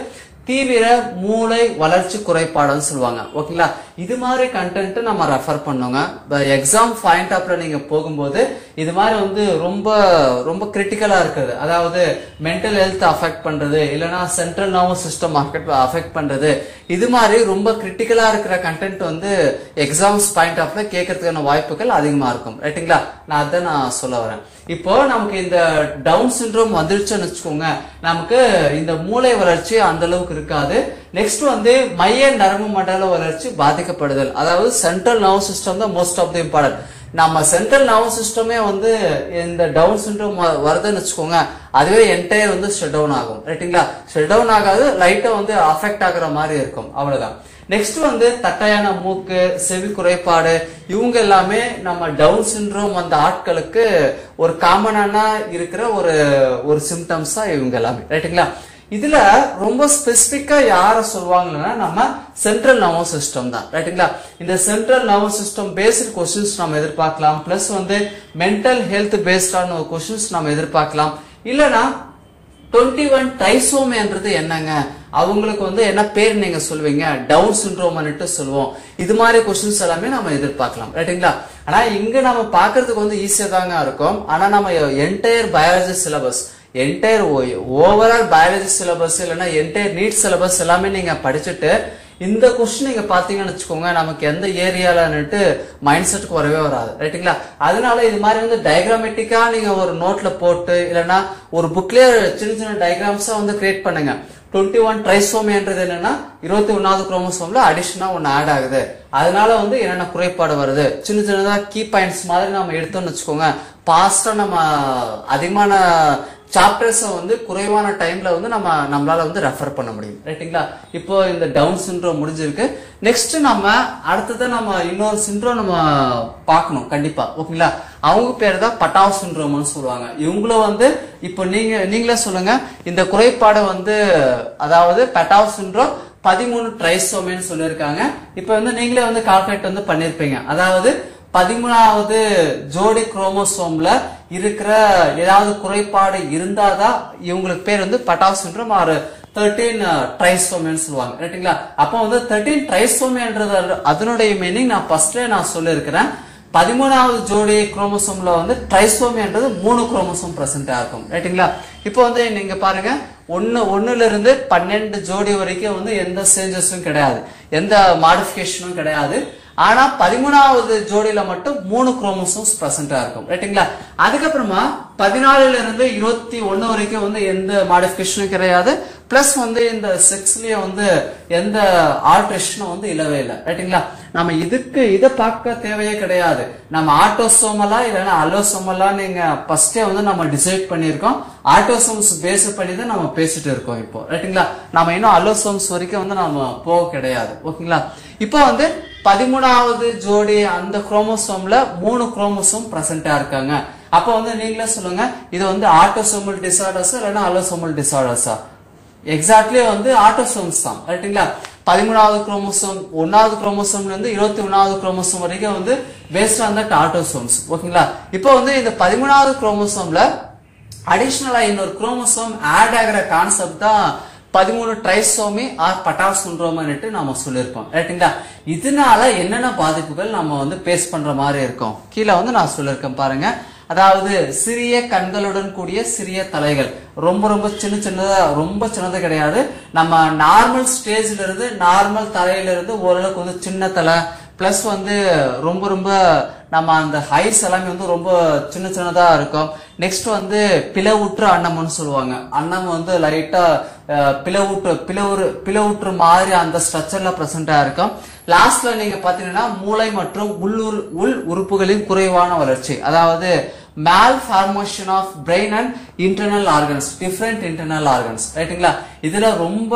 தீவிர மூளை வளர்ச்சி குறைபாடுன்னு சொல்லுவாங்க ஓகேங்களா இது மாதிரி கண்டென்ட் நம்ம ரெஃபர் பண்ணுங்க எக்ஸாம் பாயிண்ட் ஆஃப்ல நீங்க போகும்போது இது மாதிரி வந்து ரொம்ப ரொம்ப கிரிட்டிக்கலா இருக்குது அதாவது மென்டல் ஹெல்த் அஃபெக்ட் பண்றது இல்லைன்னா சென்ட்ரல் நர்வஸ் சிஸ்டம் அஃபெக்ட் பண்றது இது மாதிரி ரொம்ப கிரிட்டிக்கலா இருக்கிற கண்டென்ட் வந்து எக்ஸாம்ஸ் பாயிண்ட் ஆஃப்ல கேட்கறதுக்கான வாய்ப்புகள் அதிகமா இருக்கும் ரைட்டுங்களா நான் அதான் நான் சொல்ல வரேன் இப்போ நமக்கு இந்த டவுன் சிண்ட்ரோம் வந்துருச்சுன்னு வச்சுக்கோங்க நமக்கு இந்த மூளை வளர்ச்சி அந்த அளவுக்கு இருக்காது நெக்ஸ்ட் வந்து மைய நரம்பு மண்டல வளர்ச்சி பாதிக்கப்படுதல் அதாவது சென்ட்ரல் நர்வ் சிஸ்டம் தான் மோஸ்ட் ஆஃப் தி இம்பார்ட்டன்ட் நம்ம சென்ட்ரல் நர்வ் சிஸ்டமே வந்து இந்த டவுன் சிண்ட்ரோம் வருதுன்னு வச்சுக்கோங்க அதுவே என்டையர் வந்து ஷட் டவுன் ஆகும் ரைட்டுங்களா ஷட் டவுன் ஆகாது லைட்டா வந்து அஃபெக்ட் ஆகுற மாதிரி இருக்கும் அவ்வளவுதான் நெக்ஸ்ட் வந்து தட்டையான மூக்கு செவி குறைபாடு இவங்க எல்லாமே நம்ம டவுன் சிண்ட்ரோம் வந்த ஆட்களுக்கு ஒரு காமனான இருக்கிற ஒரு ஒரு சிம்டம்ஸ் தான் இவங்க எல்லாமே ரைட்டுங்களா இதுல ரொம்ப ஸ்பெசிபிக்கா யார சொல்லுவாங்கன்னா நம்ம சென்ட்ரல் நர்வஸ் சிஸ்டம் தான் ரைட்டுங்களா இந்த central nervous system based questions நம்ம எதிர்பார்க்கலாம் பிளஸ் வந்து மென்டல் ஹெல்த் பேஸ்டான கொஸ்டின்ஸ் நம்ம எதிர்பார்க்கலாம் இல்லனா டுவெண்ட்டி ஒன் ட்ரைசோமேன்றது என்னங்க அவங்களுக்கு வந்து என்ன பேர் நீங்க சொல்லுவீங்க டவுன் சிண்ட்ரோம்னுட்டு சொல்லுவோம் இது மாதிரி கொஸ்டின்ஸ் எல்லாமே நம்ம எதிர்பார்க்கலாம் ரைட்டுங்களா ஆனா இங்க நம்ம பாக்குறதுக்கு வந்து ஈஸியா தாங்க இருக்கும் ஆனா நம்ம entire biology syllabus entire overall biology syllabus இல்லைன்னா என்டையர் நீட் சிலபஸ் எல்லாமே நீங்க படிச்சுட்டு இந்த கொஸ்டின் நீங்க பாத்தீங்கன்னு வச்சுக்கோங்க நமக்கு எந்த ஏரியாலன்னுட்டு மைண்ட் செட்டுக்கு வரவே வராது ரைட்டுங்களா அதனால இது மாதிரி வந்து டயக்ராமேட்டிக்கா நீங்க ஒரு நோட்ல போட்டு இல்லைன்னா ஒரு புக்லயே சின்ன சின்ன டயக்ராம்ஸா வந்து கிரியேட் பண்ணுங்க டுவெண்ட்டி ஒன் ட்ரைசோமின்றது என்னன்னா இருபத்தி ஒன்னாவது குரோமோசோம்ல அடிஷனா ஒன்னு ஆட் ஆகுது அதனால வந்து என்னென்ன குறைபாடு வருது சின்ன சின்னதா கீ பாயிண்ட்ஸ் மாதிரி நம்ம எடுத்தோம்னு வச்சுக்கோங்க பாஸ்டா நம்ம அதிகமான சாப்டர்ஸை வந்து குறைவான டைம்ல வந்து நம்ம நம்மளால வந்து ரெஃபர் பண்ண முடியும் ரைட்டுங்களா இப்போ இந்த டவுன் சிண்ட்ரோம் முடிஞ்சிருக்கு நெக்ஸ்ட் நம்ம அடுத்தது நம்ம இன்னொரு சிண்ட்ரோம் நம்ம பார்க்கணும் கண்டிப்பா ஓகேங்களா அவங்க பேர் தான் பட்டாவ் சிண்ட்ரோம்னு சொல்லுவாங்க இவங்களும் வந்து இப்போ நீங்க நீங்களே சொல்லுங்க இந்த குறைபாடு வந்து அதாவது பட்டாவ் சிண்ட்ரோம் பதிமூணு ட்ரைசோமேன்னு சொல்லியிருக்காங்க இப்போ வந்து நீங்களே வந்து கால்குலேட் வந்து பண்ணிருப்பீங்க அதாவது பதிமூணாவது ஜோடி குரோமோசோம்ல இருக்கிற ஏதாவது குறைபாடு இருந்தாதான் இவங்களுக்கு பேர் வந்து பட்டாவ் சிண்ட்ரோம் ஆறு தேர்ட்டீன் ட்ரைசோமியன்னு சொல்லுவாங்க ரைட்டுங்களா அப்போ வந்து தேர்ட்டீன் ட்ரைசோமியன்றது அதனுடைய மீனிங் நான் ஃபர்ஸ்ட்ல நான் சொல்லியிருக்கிறேன் பதிமூணாவது ஜோடி குரோமோசோம்ல வந்து ட்ரைசோமியன்றது மூணு குரோமோசோம் பிரசன்டா இருக்கும் ரைட்டுங்களா இப்போ வந்து நீங்க பாருங்க ஒன்னு ஒண்ணுல இருந்து பன்னெண்டு ஜோடி வரைக்கும் வந்து எந்த சேஞ்சஸும் கிடையாது எந்த மாடிஃபிகேஷனும் கிடையாது ஆனா பதிமூணாவது ஜோடியில மட்டும் மூணு குரோமோசோம்ஸ் பிரசன்டா இருக்கும் ரைட்டுங்களா அதுக்கப்புறமா பதினாலுல இருந்து இருபத்தி ஒண்ணு வரைக்கும் வந்து எந்த மாடிஃபிகேஷனும் கிடையாது பிளஸ் வந்து இந்த செக்ஸ்லயே வந்து எந்த ஆல்ட்ரேஷனும் வந்து இல்லவே இல்லை ரைட்டுங்களா நம்ம இதுக்கு இதை பார்க்க தேவையே கிடையாது நம்ம ஆட்டோசோமலா இல்லைன்னா அலோசோமலா நீங்க ஃபர்ஸ்டே வந்து நம்ம டிசைட் பண்ணியிருக்கோம் ஆட்டோசோம்ஸ் பேஸ் பண்ணி தான் நம்ம பேசிட்டு இருக்கோம் இப்போ ரைட்டுங்களா நம்ம இன்னும் அலோசோம்ஸ் வரைக்கும் வந்து நம்ம போக கிடையாது ஓகேங்களா இப்போ வந்து பதிமூணாவது ஜோடி அந்த குரோமோசோம்ல மூணு குரோமோசோம் பிரசன்டா இருக்காங்க அப்போ வந்து நீங்களே சொல்லுங்க இது வந்து ஆட்டோசோமல் டிசார்டர்ஸா இல்லைன்னா அலோசோமல் டிசார்டர்ஸா எக்ஸாக்ட்லி வந்து ஆட்டோசோம்ஸ் தான் ரைட்டுங்களா பதிமூணாவது குரோமோசோம் ஒன்னாவது குரோமோசோம்ல இருந்து இருபத்தி ஒன்னாவது குரோமோசோம் வரைக்கும் வந்து பேஸ்ட் ஆன் தட் ஆட்டோசோம்ஸ் ஓகேங்களா இப்போ வந்து இந்த பதிமூணாவது குரோமோசோம்ல அடிஷ்னலா இன்னொரு குரோமோசோம் ஆட் ஆகிற கான்செப்ட் தான் பதிமூணு ட்ரைசோமி ஆர் பட்டாஸ் சிண்ட்ரோம்னுட்டு நாம சொல்லியிருப்போம் ரைட்டுங்களா இதனால என்னென்ன பாதிப்புகள் நம்ம வந்து பேஸ் பண்ற மாதிரி இருக்கும் கீழே வந்து நான் சொல்லியிருக்கேன் பாருங்க அதாவது சிறிய கண்களுடன் கூடிய சிறிய தலைகள் ரொம்ப ரொம்ப சின்ன சின்னதா ரொம்ப சின்னது கிடையாது நம்ம நார்மல் ஸ்டேஜ்ல இருந்து நார்மல் தலையில இருந்து ஓரளவுக்கு வந்து சின்ன தலை பிளஸ் வந்து ரொம்ப ரொம்ப நம்ம அந்த ஹைஸ் எல்லாமே வந்து ரொம்ப சின்ன சின்னதா இருக்கும் நெக்ஸ்ட் வந்து பிளவுற்று அன்னம்னு சொல்லுவாங்க அன்னம் வந்து லைட்டா பிளவுற்று பிளவுறு பிளவுற்று மாதிரி அந்த ஸ்ட்ரக்சர்ல பிரசண்டா இருக்கும் லாஸ்ட்ல நீங்க பாத்தீங்கன்னா மூளை மற்றும் உள்ளூர் உள் உறுப்புகளின் குறைவான வளர்ச்சி அதாவது மேல் formation of brain and internal organs different internal organs ரைட்டுங்களா இதுல ரொம்ப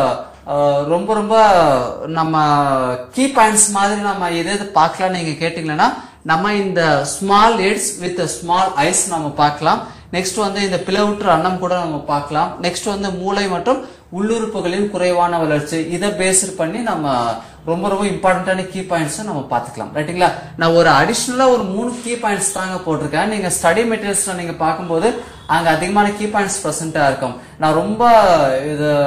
அஹ், ரொம்ப ரொம்ப நம்ம கீ பாயிண்ட்ஸ் மாதிரி நம்ம எது எது பார்க்கலாம் நீங்க கேட்டீங்கன்னா நம்ம இந்த small heads with small eyes நம்ம பார்க்கலாம் நெக்ஸ்ட் வந்து இந்த பிளவுற்று அன்னம் கூட நம்ம பார்க்கலாம் நெக்ஸ்ட் வந்து மூளை மற்றும் உள்ளுறுப்புகளின் குறைவான வளர்ச்சி இதை பேஸ் பண்ணி நம்ம ரொம்ப ரொம்ப இம்பார்ட்டன்டான கீ பாயிண்ட்ஸ் நம்ம பார்த்துக்கலாம் ரைட்டுங்களா நான் ஒரு அடிஷ்னலா ஒரு மூணு கீ பாயிண்ட்ஸ் தாங்க போட்டிருக்கேன் நீங்க ஸ்டடி மெட்டீரியல்ஸ்ல நீங்க பார்க்கும்போது அங்க அதிகமான கீ பாயிண்ட்ஸ் ப்ரெசென்ட்டா இருக்கும் நான் ரொம்ப இது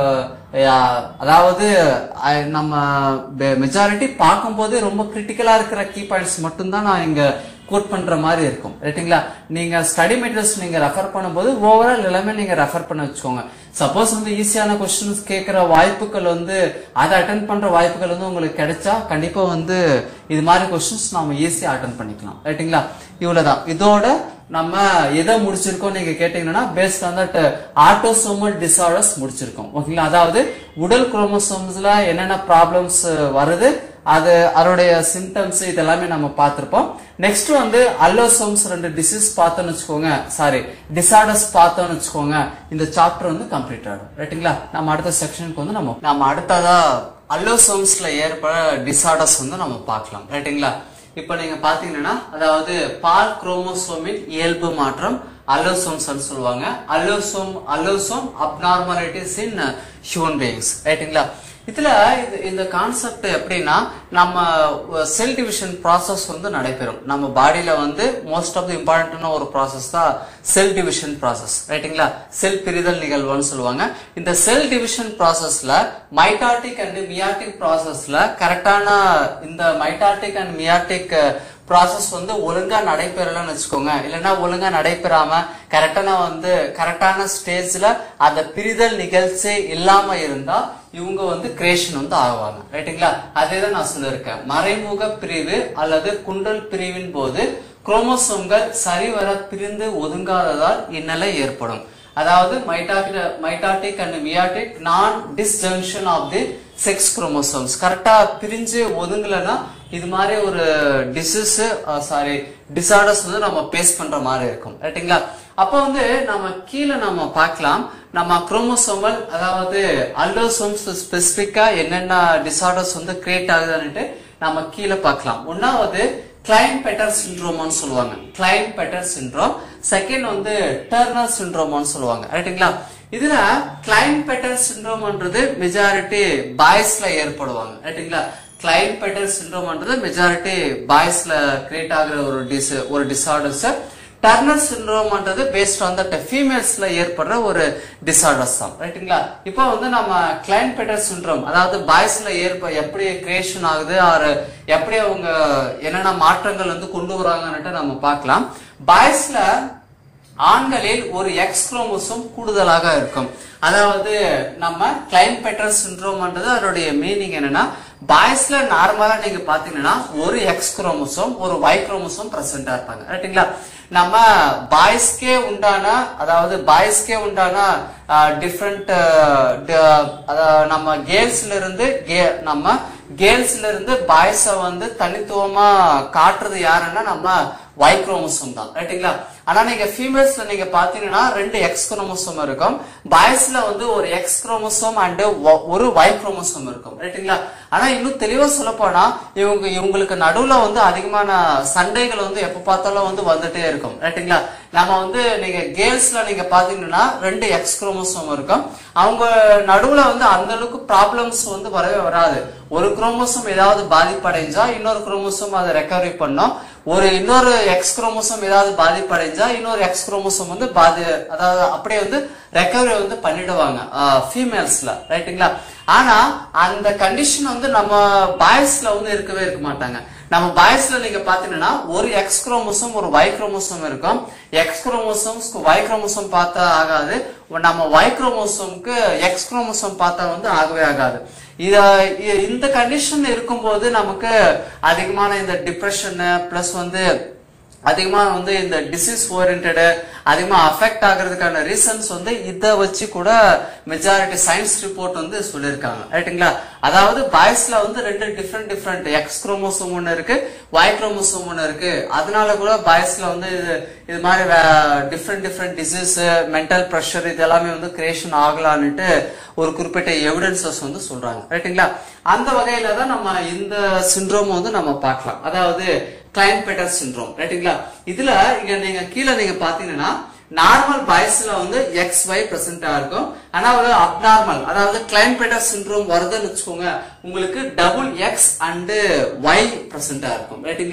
அஹ், அதாவது அஹ், நம்ம மெஜாரிட்டி பார்க்கும்போது ரொம்ப கிரிட்டிக்கலா இருக்கிற கீ பாயிண்ட்ஸ் மட்டும்தான் நான் இங்க கோட் பண்ற மாதிரி இருக்கும் ரைட்டுங்களா நீங்க ஸ்டடி மெட்டீரியல்ஸ் நீங்க ரெஃபர் பண்ணும்போது ஓவரால் எல்லாமே நீங்க ரெஃபர் பண்ண வச்சுக்கோங்க சப்போஸ் வந்து ஈஸியான கொஸ்டின்ஸ் கேட்கிற வாய்ப்புகள் வந்து அதை அட்டன் பண்ற வாய்ப்புகள் வந்து உங்களுக்கு கிடைச்சா கண்டிப்பா வந்து இது மாதிரி கொஸ்டின்ஸ் நாம ஈஸியா அட்டன் பண்ணிக்கலாம் ரைட்டுங்களா இவ்வளவுதான் இதோட நம்ம எதை முடிச்சிருக்கோம் நீங்க கேட்டீங்கன்னா based on that autosomal disorders முடிச்சிருக்கோம் ஓகேங்களா அதாவது உடல் குரோமோசோம்ஸ்ல என்னென்ன ப்ராப்ளம்ஸ் வருது அது அதோடைய சிம்டம்ஸ் இதெல்லாமே நம்ம பார்த்திருப்போம் நெக்ஸ்ட் வந்து அல்லோசோம்ஸ் ரெண்டு டிசீஸ் பார்த்தோம்னு வச்சுக்கோங்க சாரி டிசார்டர்ஸ் பார்த்தோம்னு வச்சுக்கோங்க இந்த சாப்டர் வந்து கம்ப்ளீட் ஆகும் ரைட்டுங்களா நம்ம அடுத்த செக்ஷனுக்கு வந்து நம்ம நம்ம அடுத்ததா அல்லோசோம்ஸ்ல ஏற்பட டிசார்டர்ஸ் வந்து நம்ம பார்க்கலாம் ரைட்டுங்களா இப்போ நீங்க பாத்தீங்கன்னா அதாவது பால் குரோமோசோமின் இயல்பு மாற்றம் அல்லோசோம்ஸ் சொல்லுவாங்க allosome allosome abnormalities in human beings ரைட்டுங்களா இதுல இது இந்த கான்செப்ட் எப்படின்னா நம்ம செல் டிவிஷன் ப்ராசஸ் வந்து நடைபெறும் நம்ம பாடியில வந்து மோஸ்ட் ஆஃப் தி இம்பார்ட்டன்டான ஒரு ப்ராசஸ் தான் செல் டிவிஷன் ப்ராசஸ் ரைட்டுங்களா செல் பிரிதல் நிகழ்வுன்னு சொல்லுவாங்க இந்த செல் டிவிஷன் ப்ராசஸ்ல மைட்டாட்டிக் அண்ட் மியாட்டிக் ப்ராசஸ்ல கரெக்டான இந்த மைட்டாட்டிக் அண்ட் மியாட்டிக் ப்ராசஸ் வந்து ஒழுங்கா நடைபெறலன்னு வச்சுக்கோங்க இல்லைன்னா ஒழுங்கா நடைபெறாம கரெக்டான வந்து கரெக்டான ஸ்டேஜ்ல அந்த பிரிதல் நிகழ்ச்சி இல்லாம இருந்தா இவங்க வந்து கிரியேஷன் வந்து ஆகுவாங்க ரைட்டுங்களா அதே தான் நான் சொல்லியிருக்கேன் மறைமுக பிரிவு அல்லது குண்டல் பிரிவின் போது குரோமோசோம்கள் சரிவர பிரிந்து ஒதுங்காததால் இந்நிலை ஏற்படும் அதாவது mitotic mitotic and meiotic non disjunction of the sex chromosomes கரெக்டா பிரிஞ்சு ஒதுங்கலைன்னா இது மாதிரி ஒரு டிசீஸ் சாரி டிசார்டர்ஸ் வந்து நம்ம பேஸ் பண்ற மாதிரி இருக்கும் ரைட்டுங்களா அப்போ வந்து நம்ம கீழே நம்ம பார்க்கலாம் நம்ம குரோமோசோமல் அதாவது அல்லோசோம்ஸ் ஸ்பெசிஃபிக்கா என்னென்ன டிசார்டர்ஸ் வந்து கிரியேட் ஆகுதுன்னுட்டு நம்ம கீழே பார்க்கலாம் ஒன்னாவது கிளைன் பெட்டர் சிண்ட்ரோம்னு சொல்லுவாங்க கிளைன் பெட்டர் சிண்ட்ரோம் செகண்ட் வந்து டர்னர் சிண்ட்ரோம்னு சொல்லுவாங்க ரைட்டுங்களா இதுல கிளைன் பெட்டர் சிண்ட்ரோம்ன்றது மெஜாரிட்டி பாய்ஸ்ல ஏற்படுவாங்க ரைட்டுங்களா கிளைன் பெட்டர் சிண்ட்ரோம்ன்றது மெஜாரிட்டி பாய்ஸ்ல கிரியேட் ஆகுற ஒரு டிஸ் ஒரு டிசார்டர்ஸ் டர்னர் சிண்ட்ரோம்ன்றது பேஸ்ட் ஆன் தட் ஃபீமேல்ஸ்ல ஏற்படுற ஒரு டிசார்டர்ஸ் தான் ரைட்டுங்களா இப்போ வந்து நம்ம கிளைன் பெட்டர் சிண்ட்ரோம் அதாவது பாய்ஸ்ல ஏற்ப எப்படி கிரியேஷன் ஆகுது ஆர் எப்படி அவங்க என்னென்ன மாற்றங்கள் வந்து கொண்டு வராங்கன்னுட்டு நம்ம பார்க்கலாம் பாய்ஸ்ல ஆண்களில் ஒரு எக்ஸ் குரோமோசோம் கூடுதலாக இருக்கும் அதாவது நம்ம கிளைன் பெட்டர் சிண்ட்ரோம்ன்றது அதோடைய மீனிங் என்னன்னா பாய்ஸ்ல நார்மலா நீங்க பாத்தீங்கன்னா ஒரு எக்ஸ் குரோமோசோம் ஒரு ஒய் குரோமோசோம் பிரசண்டா இருப்பாங்க ரைட்டுங்களா நம்ம பாய்ஸ்க்கே உண்டான அதாவது பாய்ஸ்க்கே உண்டான டிஃப்ரெண்ட் நம்ம கேர்ள்ஸ்ல இருந்து கே- நம்ம கேர்ள்ஸ்ல இருந்து பாய்ஸ வந்து தனித்துவமா காட்டுறது யாருன்னா நம்ம ஒய் குரோமோசோம் தான் ரைட்டுங்களா ஆனா நீங்க ஃபீமேல்ஸ்ல நீங்க பாத்தீங்கன்னா ரெண்டு எக்ஸ் குரோமோசோம் இருக்கும் பாய்ஸ்ல வந்து ஒரு எக்ஸ் குரோமோசோம் அண்ட் ஒரு ஒய் குரோமோசோம் இருக்கும் ரைட்டுங்களா ஆனா இன்னும் தெளிவா சொல்ல போனா இவங்க இவங்களுக்கு நடுவுல வந்து அதிகமான சண்டைகள் வந்து எப்ப பார்த்தாலும் வந்து வந்துட்டே இருக்கும் ரைட்டுங்களா நம்ம வந்து நீங்க கேர்ள்ஸ்ல நீங்க பாத்தீங்கன்னா ரெண்டு எக்ஸ் குரோமோசோம் இருக்கும் அவங்க நடுவுல வந்து அந்த அளவுக்கு ப்ராப்ளம்ஸ் வந்து வரவே வராது ஒரு குரோமோசோம் ஏதாவது பாதிப்படைஞ்சா இன்னொரு குரோமோசோம் அதை ரெக்கவரி பண்ணும் ஒரு இன்னொரு எக்ஸ் குரோமோசோம் ஏதாவது பாதிப்படைஞ்சா இன்னொரு எக்ஸ் குரோமோசோம் வந்து பாதி அதாவது அப்படியே வந்து ரெக்கவரி வந்து பண்ணிடுவாங்க ஃபீமேல்ஸ்ல ரைட்டுங்களா ஆனா அந்த கண்டிஷன் வந்து நம்ம பாய்ஸ்ல வந்து இருக்கவே இருக்க மாட்டாங்க நம்ம பாய்ஸ்ல நீங்க பாத்தீங்கன்னா ஒரு எக்ஸ் குரோமோசோம் ஒரு ஒய் குரோமோசோம் இருக்கும் எக்ஸ் குரோமோசோம்ஸ்க்கு ஒய் குரோமோசோம் பார்த்தா ஆகாது நம்ம ஒய் குரோமோசோம்க்கு எக்ஸ் குரோமோசோம் பார்த்தா வந்து ஆகவே ஆகாது இத இ- இந்த கண்டிஷன் இருக்கும்போது நமக்கு அதிகமான இந்த டிப்ரெஷன் பிளஸ் வந்து அதிகமா வந்து இந்த டிசீஸ் ஓரியன்ட் அதிகமா அஃபெக்ட் ஆகுறதுக்கான ரீசன்ஸ் வந்து இதை வச்சு கூட மெஜாரிட்டி சயின்ஸ் ரிப்போர்ட் வந்து சொல்லியிருக்காங்க ரைட்டுங்களா அதாவது பாய்ஸ்ல வந்து ரெண்டு டிஃப்ரெண்ட் டிஃப்ரெண்ட் எக்ஸ் குரோமோசோம் ஒன்று இருக்கு ஒய் குரோமோசோம் ஒன்று இருக்கு அதனால கூட பாய்ஸ்ல வந்து இது இது மாதிரி different different disease mental pressure இது எல்லாமே வந்து கிரியேஷன் ஆகலான்னுட்டு ஒரு குறிப்பிட்ட எவிடன்சஸ் வந்து சொல்றாங்க ரைட்டுங்களா அந்த வகையில தான் நம்ம இந்த சிண்ட்ரோம் வந்து நம்ம பார்க்கலாம் அதாவது கிளைன் பெட்டர் சிண்ட்ரோம் ரைட்டுங்களா இதுல இங்க நீங்க கீழே நீங்க பாத்தீங்கன்னா நார்மல் பாய்ஸ்ல வந்து எக்ஸ் ஒய் பிரசன்டா இருக்கும் ஆனா ஒரு அப்நார்மல் அதாவது கிளைன் பெட்டர் சிண்ட்ரோம் வருதுன்னு வச்சுக்கோங்க உங்களுக்கு டபுள் எக்ஸ் அண்ட் ஒய் பிரசன்டா இருக்கும் ரைட்டுங்களா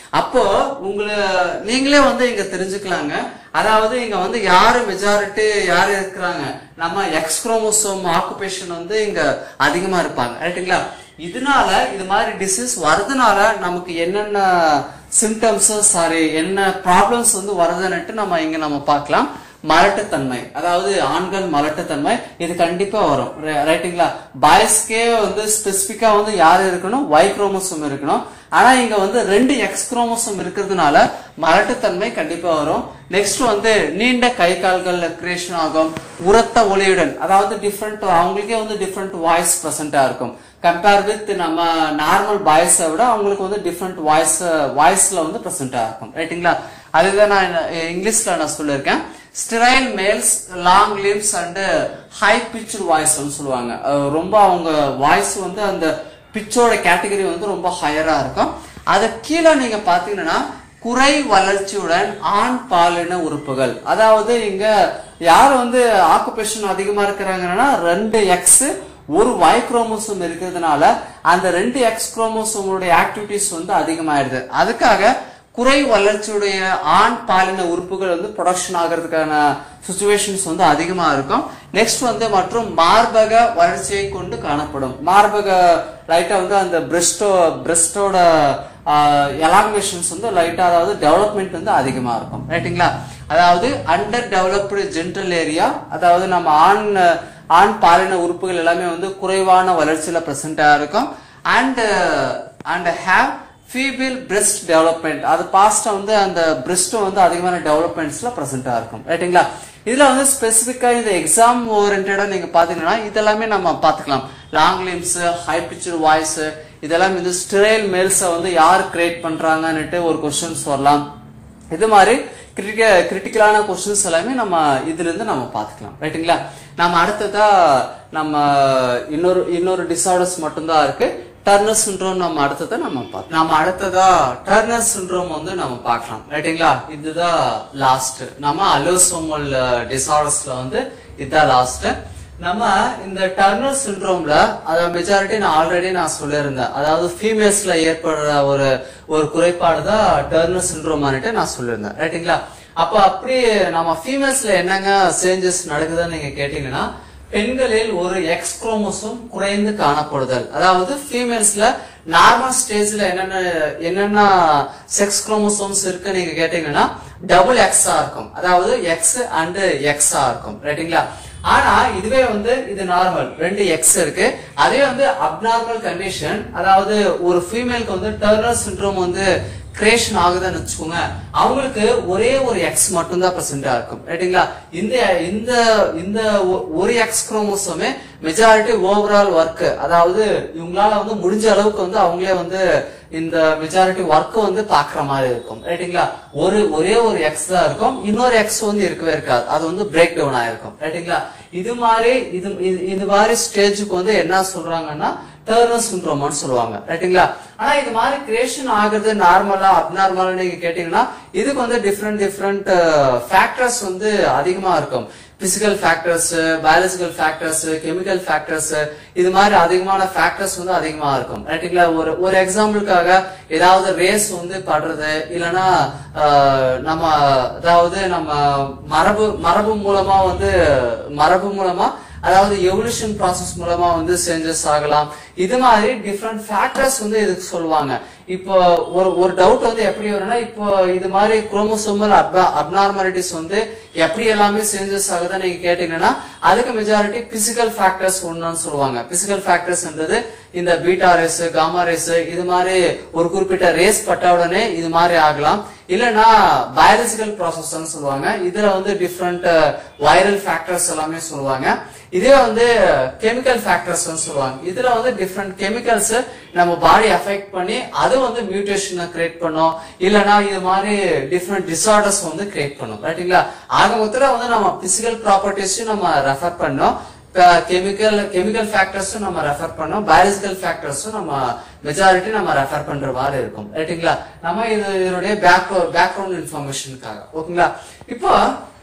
அப்போ உங்களை நீங்களே வந்து இங்க தெரிஞ்சுக்கலாங்க அதாவது இங்க வந்து யாரு மெஜாரிட்டி யாரு இருக்கிறாங்க நம்ம எக்ஸ் குரோமோசோம் ஆக்குபேஷன் வந்து இங்க அதிகமா இருப்பாங்க ரைட்டுங்களா இதனால இது மாதிரி டிசீஸ் வரதுனால நமக்கு என்னென்ன சிம்டம்ஸ் சாரி என்ன ப்ராப்ளம்ஸ் வந்து வருதுன்னுட்டு நம்ம இங்க நம்ம பார்க்கலாம் மலட்டுத்தன்மை அதாவது ஆண்கள் மலட்டுத்தன்மை இது கண்டிப்பா வரும் ரை- ரைட்டுங்களா பாய்ஸ்க்கே வந்து ஸ்பெசிபிக்கா வந்து யார் இருக்கணும் ஒய் குரோமோசோம் இருக்கணும் ஆனா இங்க வந்து ரெண்டு எக்ஸ் குரோமோசோம் இருக்கிறதுனால மலட்டுத்தன்மை கண்டிப்பா வரும் நெக்ஸ்ட் வந்து நீண்ட கை கால்கள் கிரியேஷன் ஆகும் உரத்த ஒளியுடன் அதாவது டிஃப்ரெண்ட் அவங்களுக்கே வந்து டிஃப்ரெண்ட் வாய்ஸ் பிரசண்டா இருக்கும் கம்பேர் வித் நம்ம நார்மல் பாய்ஸை விட அவங்களுக்கு வந்து டிஃப்ரெண்ட் வாய்ஸ் வாய்ஸ்ல வந்து பிரசண்டா இருக்கும் ரைட்டுங்களா அதுதான் நான் இங்கிலீஷ்ல நான் சொல்லியிருக்கேன் sterile males long limbs and high pitch voice சொல்லுவாங்க அஹ் ரொம்ப அவங்க வாய்ஸ் வந்து அந்த பிச்சோட கேட்டகரி வந்து ரொம்ப ஹையரா இருக்கும் அது கீழே நீங்க பாத்தீங்கன்னா குறை வளர்ச்சியுடன் ஆண் பாலின உறுப்புகள் அதாவது இங்க யார் வந்து ஆக்குபேஷன் அதிகமா இருக்கிறாங்கன்னா ரெண்டு எக்ஸ் ஒரு Y குரோமோசோம் இருக்கிறதுனால அந்த ரெண்டு எக்ஸ் குரோமோசோமோட ஆக்டிவிட்டிஸ் வந்து அதிகமாயிடுது அதுக்காக குறை வளர்ச்சியுடைய ஆண் பாலின உறுப்புகள் வந்து ப்ரொடக்ஷன் ஆகிறதுக்கான சுச்சுவேஷன்ஸ் வந்து அதிகமா இருக்கும் நெக்ஸ்ட் வந்து மற்றும் மார்பக வளர்ச்சியை கொண்டு காணப்படும் மார்பக லைட்டா வந்து அந்த பிரெஸ்டோ பிரெஸ்டோட எலாங்கேஷன்ஸ் வந்து லைட்டா அதாவது டெவலப்மெண்ட் வந்து அதிகமா இருக்கும் ரைட்டுங்களா அதாவது அண்டர் டெவலப்டு ஜென்டல் ஏரியா அதாவது நம்ம ஆண் ஆண் பாலின உறுப்புகள் எல்லாமே வந்து குறைவான வளர்ச்சியில பிரசண்டா இருக்கும் and and have feeble breast development அது பாஸ்டா வந்து அந்த பிரெஸ்டும் வந்து அதிகமான டெவலப்மெண்ட்ஸ்ல பிரசண்டா இருக்கும் ரைட்டுங்களா இதுல வந்து ஸ்பெசிபிக்கா இந்த எக்ஸாம் ஓரியன்டா நீங்க பாத்தீங்கன்னா இதெல்லாமே நம்ம பாத்துக்கலாம் long limbs high picture voice இதெல்லாம் வந்து ஸ்டிரைல் மேல்ஸை வந்து யார் கிரியேட் பண்றாங்கன்னுட்டு ஒரு கொஸ்டின்ஸ் வரலாம் இது மாதிரி கிரிட்டிக கிரிட்டிக்கலான கொஸ்டின்ஸ் எல்லாமே நம்ம இதுல இருந்து நம்ம பாத்துக்கலாம் ரைட்டுங்களா நம்ம அடுத்ததா நம்ம இன்னொரு இன்னொரு டிசார்டர்ஸ் மட்டும்தான் இருக்கு டர்னர் சிண்ட்ரோம் நம்ம அடுத்ததை நம்ம பார்க்கலாம் நம்ம அடுத்ததா டர்னர் சிண்ட்ரோம் வந்து நம்ம பார்க்கலாம் ரைட்டுங்களா இதுதான் லாஸ்ட் நம்ம அலோசோமல் டிசார்டர்ஸ்ல வந்து இதுதான் லாஸ்ட் நம்ம இந்த டர்னர் சிண்ட்ரோம்ல அத மெஜாரிட்டி நான் ஆல்ரெடி நான் சொல்லியிருந்தேன் அதாவது ஃபீமேல்ஸ்ல ஏற்படுற ஒரு ஒரு குறைபாடு தான் டர்னர் சிண்ட்ரோம் நான் சொல்லியிருந்தேன் ரைட்டுங்களா அப்ப அப்படி நம்ம ஃபீமேல்ஸ்ல என்னங்க சேஞ்சஸ் நடக்குதுன்னு நீங்க கேட்டீங்கன்னா பெண்களில் ஒரு எக்ஸ் குரோமோசோம் குறைந்து காணப்படுதல் அதாவது ஃபீமேல்ஸ்ல நார்மல் ஸ்டேஜ்ல என்னென்ன என்னென்ன செக்ஸ் குரோமோசோம்ஸ் இருக்கு நீங்க கேட்டீங்கன்னா டபுள் எக்ஸா இருக்கும் அதாவது எக்ஸ் அண்ட் எக்ஸா இருக்கும் ரைட்டுங்களா ஆனா இதுவே வந்து இது நார்மல் ரெண்டு எக்ஸ் இருக்கு அதே வந்து அப்நார்மல் கண்டிஷன் அதாவது ஒரு ஃபீமேலுக்கு வந்து டர்னர் சிண்ட்ரோம் வந்து கிரியேஷன் ஆகுதுன்னு வச்சுக்கோங்க அவங்களுக்கு ஒரே ஒரு எக்ஸ் மட்டும்தான் பிரசண்டா இருக்கும் ரைட்டுங்களா இந்த இந்த இந்த ஒ- ஒரு எக்ஸ் குரோமோசோமே மெஜாரிட்டி ஓவரால் ஒர்க் அதாவது இவங்களால வந்து முடிஞ்ச அளவுக்கு வந்து அவங்களே வந்து இந்த மெஜாரிட்டி ஒர்க் வந்து பாக்குற மாதிரி இருக்கும் ரைட்டுங்களா ஒரு ஒரே ஒரு எக்ஸ் தான் இருக்கும் இன்னொரு எக்ஸ் வந்து இருக்கவே இருக்காது அது வந்து பிரேக் டவுன் ஆயிருக்கும் ரைட்டுங்களா இது மாதிரி இது இது- இது மாதிரி ஸ்டேஜுக்கு வந்து என்ன சொல்றாங்கன்னா டர்னர் சிண்ட்ரோம்னு சொல்லுவாங்க ரைட்டுங்களா ஆனா இது மாதிரி கிரியேஷன் ஆகுறது நார்மலா அப்நார்மலா நீங்க கேட்டீங்கன்னா இதுக்கு வந்து டிஃப்ரெண்ட் டிஃப்ரெண்ட் ஃபேக்டர்ஸ் வந்து அதிகமா இருக்கும் physical factors biological factors chemical factors இது மாதிரி அதிகமான ஃபேக்டர்ஸ் வந்து அதிகமா இருக்கும் ரைட்டுங்களா ஒரு ஒரு எக்ஸாம்பிளுக்காக ஏதாவது ரேஸ் வந்து படுறது இல்லைன்னா ஆஹ், நம்ம அதாவது நம்ம மரபு மரபு மூலமா வந்து மரபு மூலமா அதாவது எவல்யூஷன் process மூலமா வந்து சேஞ்சஸ் ஆகலாம் இது மாதிரி டிஃப்ரெண்ட் ஃபேக்டர்ஸ் வந்து இதுக்கு சொல்லுவாங்க இப்போ ஒரு ஒரு டவுட் வந்து எப்படி வரும்னா இப்போ இது மாதிரி குரோமோசோமல் அப்நார்மாலிட்டிஸ் வந்து எப்படி எல்லாமே சேஞ்சஸ் ஆகுதுன்னு நீங்க கேட்டீங்கன்னா அதுக்கு மெஜாரிட்டி பிசிக்கல் ஃபேக்டர்ஸ் ஒண்ணுன்னு சொல்லுவாங்க பிசிக்கல் ஃபேக்டர்ஸ்ன்றது இந்த பீட்டா ரேஸ் காமா ரேஸ் இது மாதிரி ஒரு குறிப்பிட்ட ரேஸ் பட்ட உடனே இது மாதிரி ஆகலாம் இல்லனா பயாலஜிக்கல் ப்ராசஸ் சொல்லுவாங்க இதுல வந்து டிஃப்ரெண்ட் வைரல் ஃபேக்டர்ஸ் எல்லாமே சொல்லுவாங்க இதே வந்து கெமிக்கல் ஃபேக்டர்ஸ் சொல்லுவாங்க இதுல வந்து டிஃப்ரெண்ட் கெமிக்கல்ஸ் நம்ம பாடி அஃபெக்ட் பண்ணி அது வந்து மியூட்டேஷனை கிரியேட் பண்ணும் இல்லனா இது மாதிரி டிஃப்ரெண்ட் டிசார்டர்ஸ் வந்து கிரியேட் பண்ணும் ரைட்டுங்களா ஆக மொத்தத்துல வந்து நம்ம பிசிக்கல் ப்ராப்பர்ட்டிஸையும் நம்ம ரெஃபர் பண்ணோம் கெமிக்கல் கெமிக்கல் ஃபேக்டர்ஸும் நம்ம ரெஃபர் பண்ணோம் பயாலஜிக்கல் ஃபேக்டர்ஸும் நம்ம மெஜாரிட்டி நம்ம ரெஃபர் பண்ற மாதிரி இருக்கும் ரைட்டுங்களா நம்ம இது இதனுடைய பேக் பேக்ரவுண்ட் இன்ஃபர்மேஷனுக்காக ஓகேங்களா இப்போ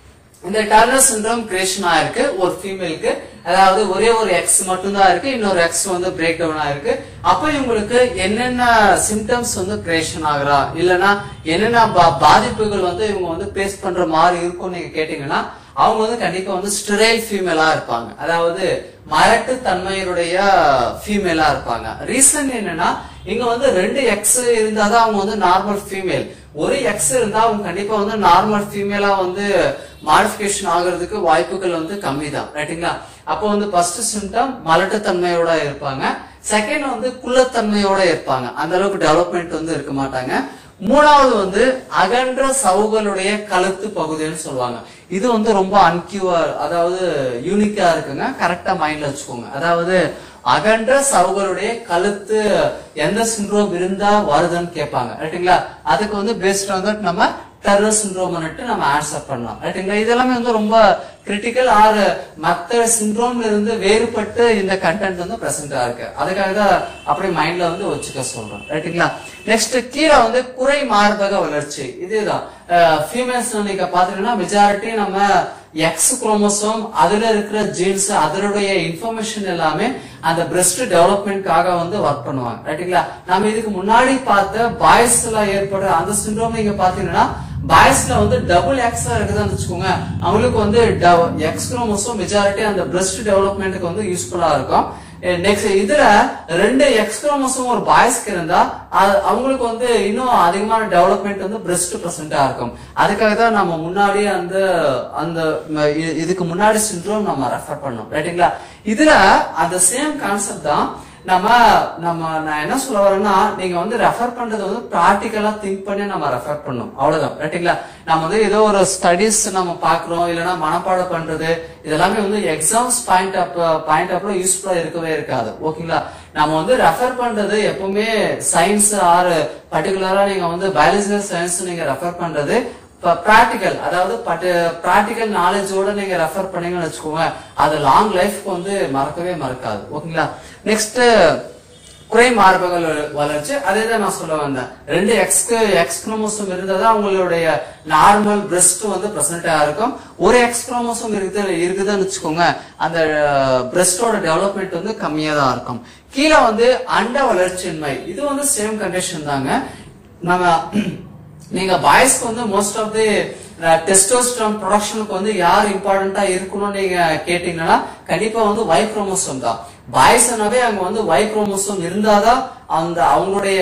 இந்த டர்னர் சிண்ட்ரோம் கிரியேஷன் ஆயிருக்கு ஒரு ஃபீமேலுக்கு அதாவது ஒரே ஒரு எக்ஸ் மட்டும் தான் இருக்கு இன்னொரு எக்ஸ் வந்து பிரேக் டவுன் ஆயிருக்கு அப்ப இவங்களுக்கு என்னென்ன சிம்டம்ஸ் வந்து கிரியேஷன் ஆகுறா இல்லனா என்னென்ன பா- பாதிப்புகள் வந்து இவங்க வந்து பேஸ் பண்ற மாதிரி இருக்கும் நீங்க கேட்டீங்கன்னா அவங்க வந்து கண்டிப்பா வந்து ஸ்டிரைல் ஃபீமேலா இருப்பாங்க அதாவது மரட்டு தன்மையுடைய ஃபீமேலா இருப்பாங்க ரீசன் என்னன்னா இங்க வந்து ரெண்டு எக்ஸ் இருந்தாதான் அவங்க வந்து நார்மல் ஃபீமேல் ஒரு எக்ஸ் இருந்தா அவங்க கண்டிப்பா வந்து நார்மல் ஃபீமேலா வந்து மாடிஃபிகேஷன் ஆகுறதுக்கு வாய்ப்புகள் வந்து கம்மி தான் ரைட்டுங்களா அப்போ வந்து ஃபர்ஸ்ட் சிம்டம் மலட்டுத்தன்மையோட இருப்பாங்க செகண்ட் வந்து குள்ளத்தன்மையோட இருப்பாங்க அந்த அளவுக்கு டெவலப்மெண்ட் வந்து இருக்க மாட்டாங்க மூணாவது வந்து அகன்ற சவுகளுடைய கழுத்து பகுதின்னு சொல்லுவாங்க இது வந்து ரொம்ப அன்கியூர் அதாவது யூனிக்கா இருக்குங்க கரெக்டா மைண்ட்ல வச்சுக்கோங்க அதாவது அகன்ற சவுகளுடைய கழுத்து எந்த சிண்ட்ரோம் இருந்தா வருதுன்னு கேட்பாங்க ரைட்டுங்களா அதுக்கு வந்து பேஸ்ட் வந்து நம்ம டெரர் சிண்ட்ரோம் நம்ம ஆன்சர் பண்ணலாம் ரைட்டுங்களா இதெல்லாமே வந்து ரொம்ப கிரிட்டிக்கல் ஆர் மத்த சிண்ட்ரோம்ல இருந்து வேறுபட்டு இந்த கண்டென்ட் வந்து பிரசன்டா இருக்கு அதுக்காக தான் அப்படியே மைண்ட்ல வந்து வச்சுக்க சொல்றோம் ரைட்டுங்களா நெக்ஸ்ட் கீழே வந்து குறை மார்பக வளர்ச்சி இதுதான் ஃபீமேல்ஸ் நீங்க பாத்தீங்கன்னா மெஜாரிட்டி நம்ம எக்ஸ் குரோமோசோம் அதுல இருக்கிற ஜீன்ஸ் அதனுடைய இன்ஃபர்மேஷன் எல்லாமே அந்த பிரஸ்ட் டெவலப்மெண்ட்காக வந்து ஒர்க் பண்ணுவாங்க ரைட்டுங்களா நம்ம இதுக்கு முன்னாடி பார்த்த பாய்ஸ்ல ஏற்படுற அந்த சிண்ட்ரோம் நீங்க பாத்தீங்கன்னா பாய்ஸ்ல வந்து டபுள் எக்ஸ் இருக்குதுன்னு வச்சுக்கோங்க அவங்களுக்கு வந்து எக்ஸ் குரோமோசோம் மெஜாரிட்டி அந்த பிரஸ்ட் டெவலப்மெண்ட்டுக்கு வந்து யூஸ்ஃபுல்லா இருக்கும் நெக்ஸ்ட் இதுல ரெண்டு எக்ஸ் குரோமோசோம் ஒரு பாய்ஸ்க்கு இருந்தா அது- அவங்களுக்கு வந்து இன்னும் அதிகமான டெவலப்மெண்ட் வந்து பிரஸ்ட் பிரசன்டா இருக்கும் அதுக்காக தான் நம்ம முன்னாடி அந்த அந்த ம- இ- இதுக்கு முன்னாடி சிண்ட்ரோம் நம்ம ரெஃபர் பண்ணோம் ரைட்டுங்களா இதுல அந்த சேம் கான்செப்ட் தான் நம்ம நம்ம நான் என்ன சொல்ல வரேன்னா நீங்க வந்து ரெஃபர் பண்றது வந்து ப்ராக்டிக்கலா திங்க் பண்ணி நம்ம ரெஃபர் பண்ணணும் அவ்வளவுதான் ரைட்டுங்களா நம்ம வந்து ஏதோ ஒரு ஸ்டடிஸ் நம்ம பாக்குறோம் இல்லைன்னா மனப்பாடம் பண்றது இதெல்லாமே வந்து எக்ஸாம்ஸ் பாயிண்ட் அப் பாயிண்ட் அப்ல யூஸ்ஃபுல்லா இருக்கவே இருக்காது ஓகேங்களா நம்ம வந்து ரெஃபர் பண்றது எப்பவுமே சயின்ஸ் ஆர் பர்டிகுலரா நீங்க வந்து பயாலஜிக்கல் சயின்ஸ் நீங்க ரெஃபர் பண்றது ப்ராக்டிக்கல் அதாவது ப்ராக்டிக்கல் நாலேஜோட நீங்க ரெஃபர் பண்ணீங்கன்னு வச்சுக்கோங்க அது லாங் லைஃப்க்கு வந்து மறக்கவே மறக்காது ஓகேங்களா நெக்ஸ்ட் குறை மார்பக வள- வளர்ச்சி அதே தான் நான் சொல்ல வந்தேன் ரெண்டு எக்ஸ்க்கு எக்ஸ் குரோமோசோம் இருந்தாதான் அவங்களுடைய நார்மல் பிரஸ்ட் வந்து பிரசன்டா இருக்கும் ஒரு எக்ஸ் குரோமோசோம் இருக்குது இருக்குதுன்னு வச்சுக்கோங்க அந்த பிரஸ்டோட டெவலப்மெண்ட் வந்து கம்மியா தான் இருக்கும் கீழே வந்து அண்ட வளர்ச்சியின்மை இது வந்து சேம் கண்டிஷன் தாங்க நம்ம நீங்க பாய்ஸ்க்கு வந்து மோஸ்ட் ஆஃப் தி டெஸ்டோஸ்டரான் ப்ரொடக்ஷனுக்கு வந்து யார் இம்பார்ட்டண்டா இருக்கணும்னு நீங்க கேட்டீங்கன்னா கண்டிப்பா வந்து Y குரோமோசோம் தான் பாய்ஸ்னாவே அங்க வந்து Y குரோமோசோம் இருந்தாதான் அந்த அவங்களுடைய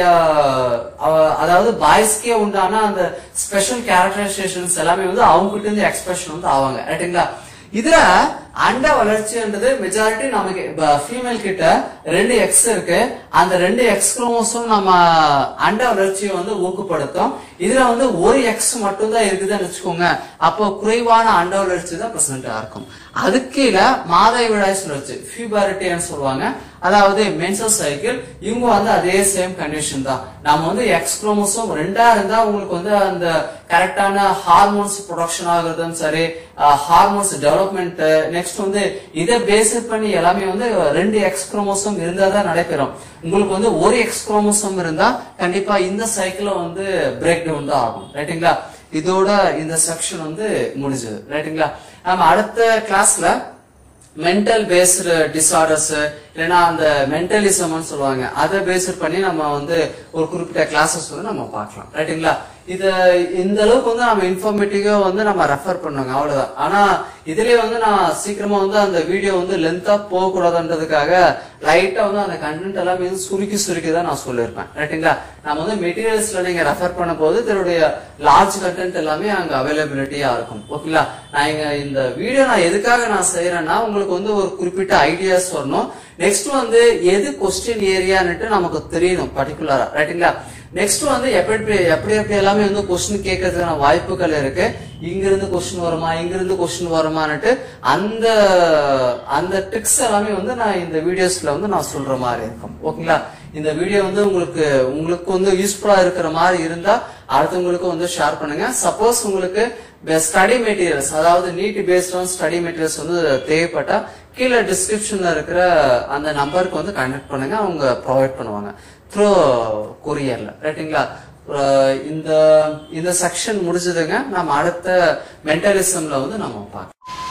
அவ- அதாவது பாய்ஸ்க்கே உண்டான அந்த ஸ்பெஷல் கேரக்டரைசேஷன்ஸ் எல்லாமே வந்து அவங்க கிட்ட இருந்து எக்ஸ்பிரஷன் வந்து ஆவாங்க ரைட்டுங்களா இதுல அண்ட வளர்ச்சின்றது மெஜாரிட்டி நமக்கு ஃபீமேல் கிட்ட ரெண்டு எக்ஸ் இருக்கு அந்த ரெண்டு எக்ஸ் குரோமோசோம் நம்ம அண்ட வளர்ச்சியை வந்து ஊக்கப்படுத்தும் இதுல வந்து ஒரு எக்ஸ் மட்டும் தான் இருக்குதுன்னு வச்சுக்கோங்க அப்போ குறைவான அண்ட வளர்ச்சி தான் பிரசன்டா இருக்கும் அதுக்கு கீழே மாதவிடாய் சுழற்சி ஃபியூபாரிட்டின்னு சொல்லுவாங்க அதாவது மென்சல் சைக்கிள் இவங்க வந்து அதே சேம் கண்டிஷன் தான் நம்ம வந்து எக்ஸ் குரோமோசோம் ரெண்டா இருந்தா உங்களுக்கு வந்து அந்த கரெக்டான ஹார்மோன்ஸ் ப்ரொடக்ஷன் ஆகுறதும் சரி ஹார்மோன்ஸ் டெவலப்மெண்ட் நெக்ஸ்ட் வந்து இதை பேஸ் பண்ணி எல்லாமே வந்து ரெண்டு எக்ஸ் குரோமோசோம் இருந்தா தான் நடைபெறும் உங்களுக்கு வந்து ஒரு எக்ஸ் குரோமோசோம் இருந்தா கண்டிப்பா இந்த சைக்கிள் வந்து பிரேக் டவுன் தான் ஆகும் ரைட்டுங்களா இதோட இந்த செக்ஷன் வந்து முடிஞ்சது ரைட்டுங்களா நம்ம அடுத்த கிளாஸ்ல மென்டல் பேஸ்டு டிசார்டர்ஸ் இல்லைன்னா அந்த மென்டலிசம்னு சொல்லுவாங்க அதை பேஸ் பண்ணி நம்ம வந்து ஒரு குறிப்பிட்ட கிளாஸஸ் வந்து நம்ம பார்க்கலாம் ரைட்டுங்களா இத இந்த அளவுக்கு வந்து நம்ம இன்ஃபர்மேட்டிவா வந்து நம்ம ரெஃபர் பண்ணுங்க அவ்வளவுதான் ஆனா இதுலயே வந்து நான் சீக்கிரமா வந்து அந்த வீடியோ வந்து லென்த்தா போக கூடாதுன்றதுக்காக லைட்டா வந்து அந்த கண்டென்ட் எல்லாமே வந்து சுருக்கி சுருக்கி தான் நான் சொல்லியிருப்பேன் ரைட்டுங்களா நம்ம வந்து மெட்டீரியல்ஸ்ல நீங்க ரெஃபர் பண்ண போது இதனுடைய லார்ஜ் கண்டென்ட் எல்லாமே அங்க அவைலபிலிட்டியா இருக்கும் ஓகேங்களா நான் இங்க இந்த வீடியோ நான் எதுக்காக நான் செய்யறேன்னா உங்களுக்கு வந்து ஒரு குறிப்பிட்ட ஐடியாஸ் வரணும் நெக்ஸ்ட் வந்து எது கொஸ்டின் ஏரியான்னுட்டு நமக்கு தெரியணும் பர்டிகுலரா ரைட்டுங்களா நெக்ஸ்ட் வந்து எப்படி எப்படி- எப்படி எப்படி எல்லாமே வந்து கொஸ்டின் கேட்கறதுக்கான வாய்ப்புகள் இருக்கு இங்க இருந்து கொஸ்டின் வருமா இங்க இருந்து கொஸ்டின் வருமான்னுட்டு அந்த அந்த ட்ரிக்ஸ் எல்லாமே வந்து நான் இந்த வீடியோஸ்ல வந்து நான் சொல்ற மாதிரி இருக்கும் ஓகேங்களா இந்த வீடியோ வந்து உங்களுக்கு உங்களுக்கு வந்து யூஸ்ஃபுல்லா இருக்கிற மாதிரி இருந்தா அடுத்தவங்களுக்கு வந்து ஷேர் பண்ணுங்க சப்போஸ் உங்களுக்கு ஸ்டடி மெட்டீரியல்ஸ் அதாவது NEET based on study materials வந்து தேவைப்பட்டா கீழே டிஸ்கிரிப்ஷன்ல இருக்கிற அந்த நம்பருக்கு வந்து கனெக்ட் பண்ணுங்க அவங்க ப்ரொவைட் பண்ணுவாங்க த்ரூ கொரியர்ல ரைட்டுங்களா இந்த இந்த செக்ஷன் முடிஞ்சதுங்க நம்ம அடுத்த மென்டலிசம்ல வந்து நம்ம பார்க்கலாம்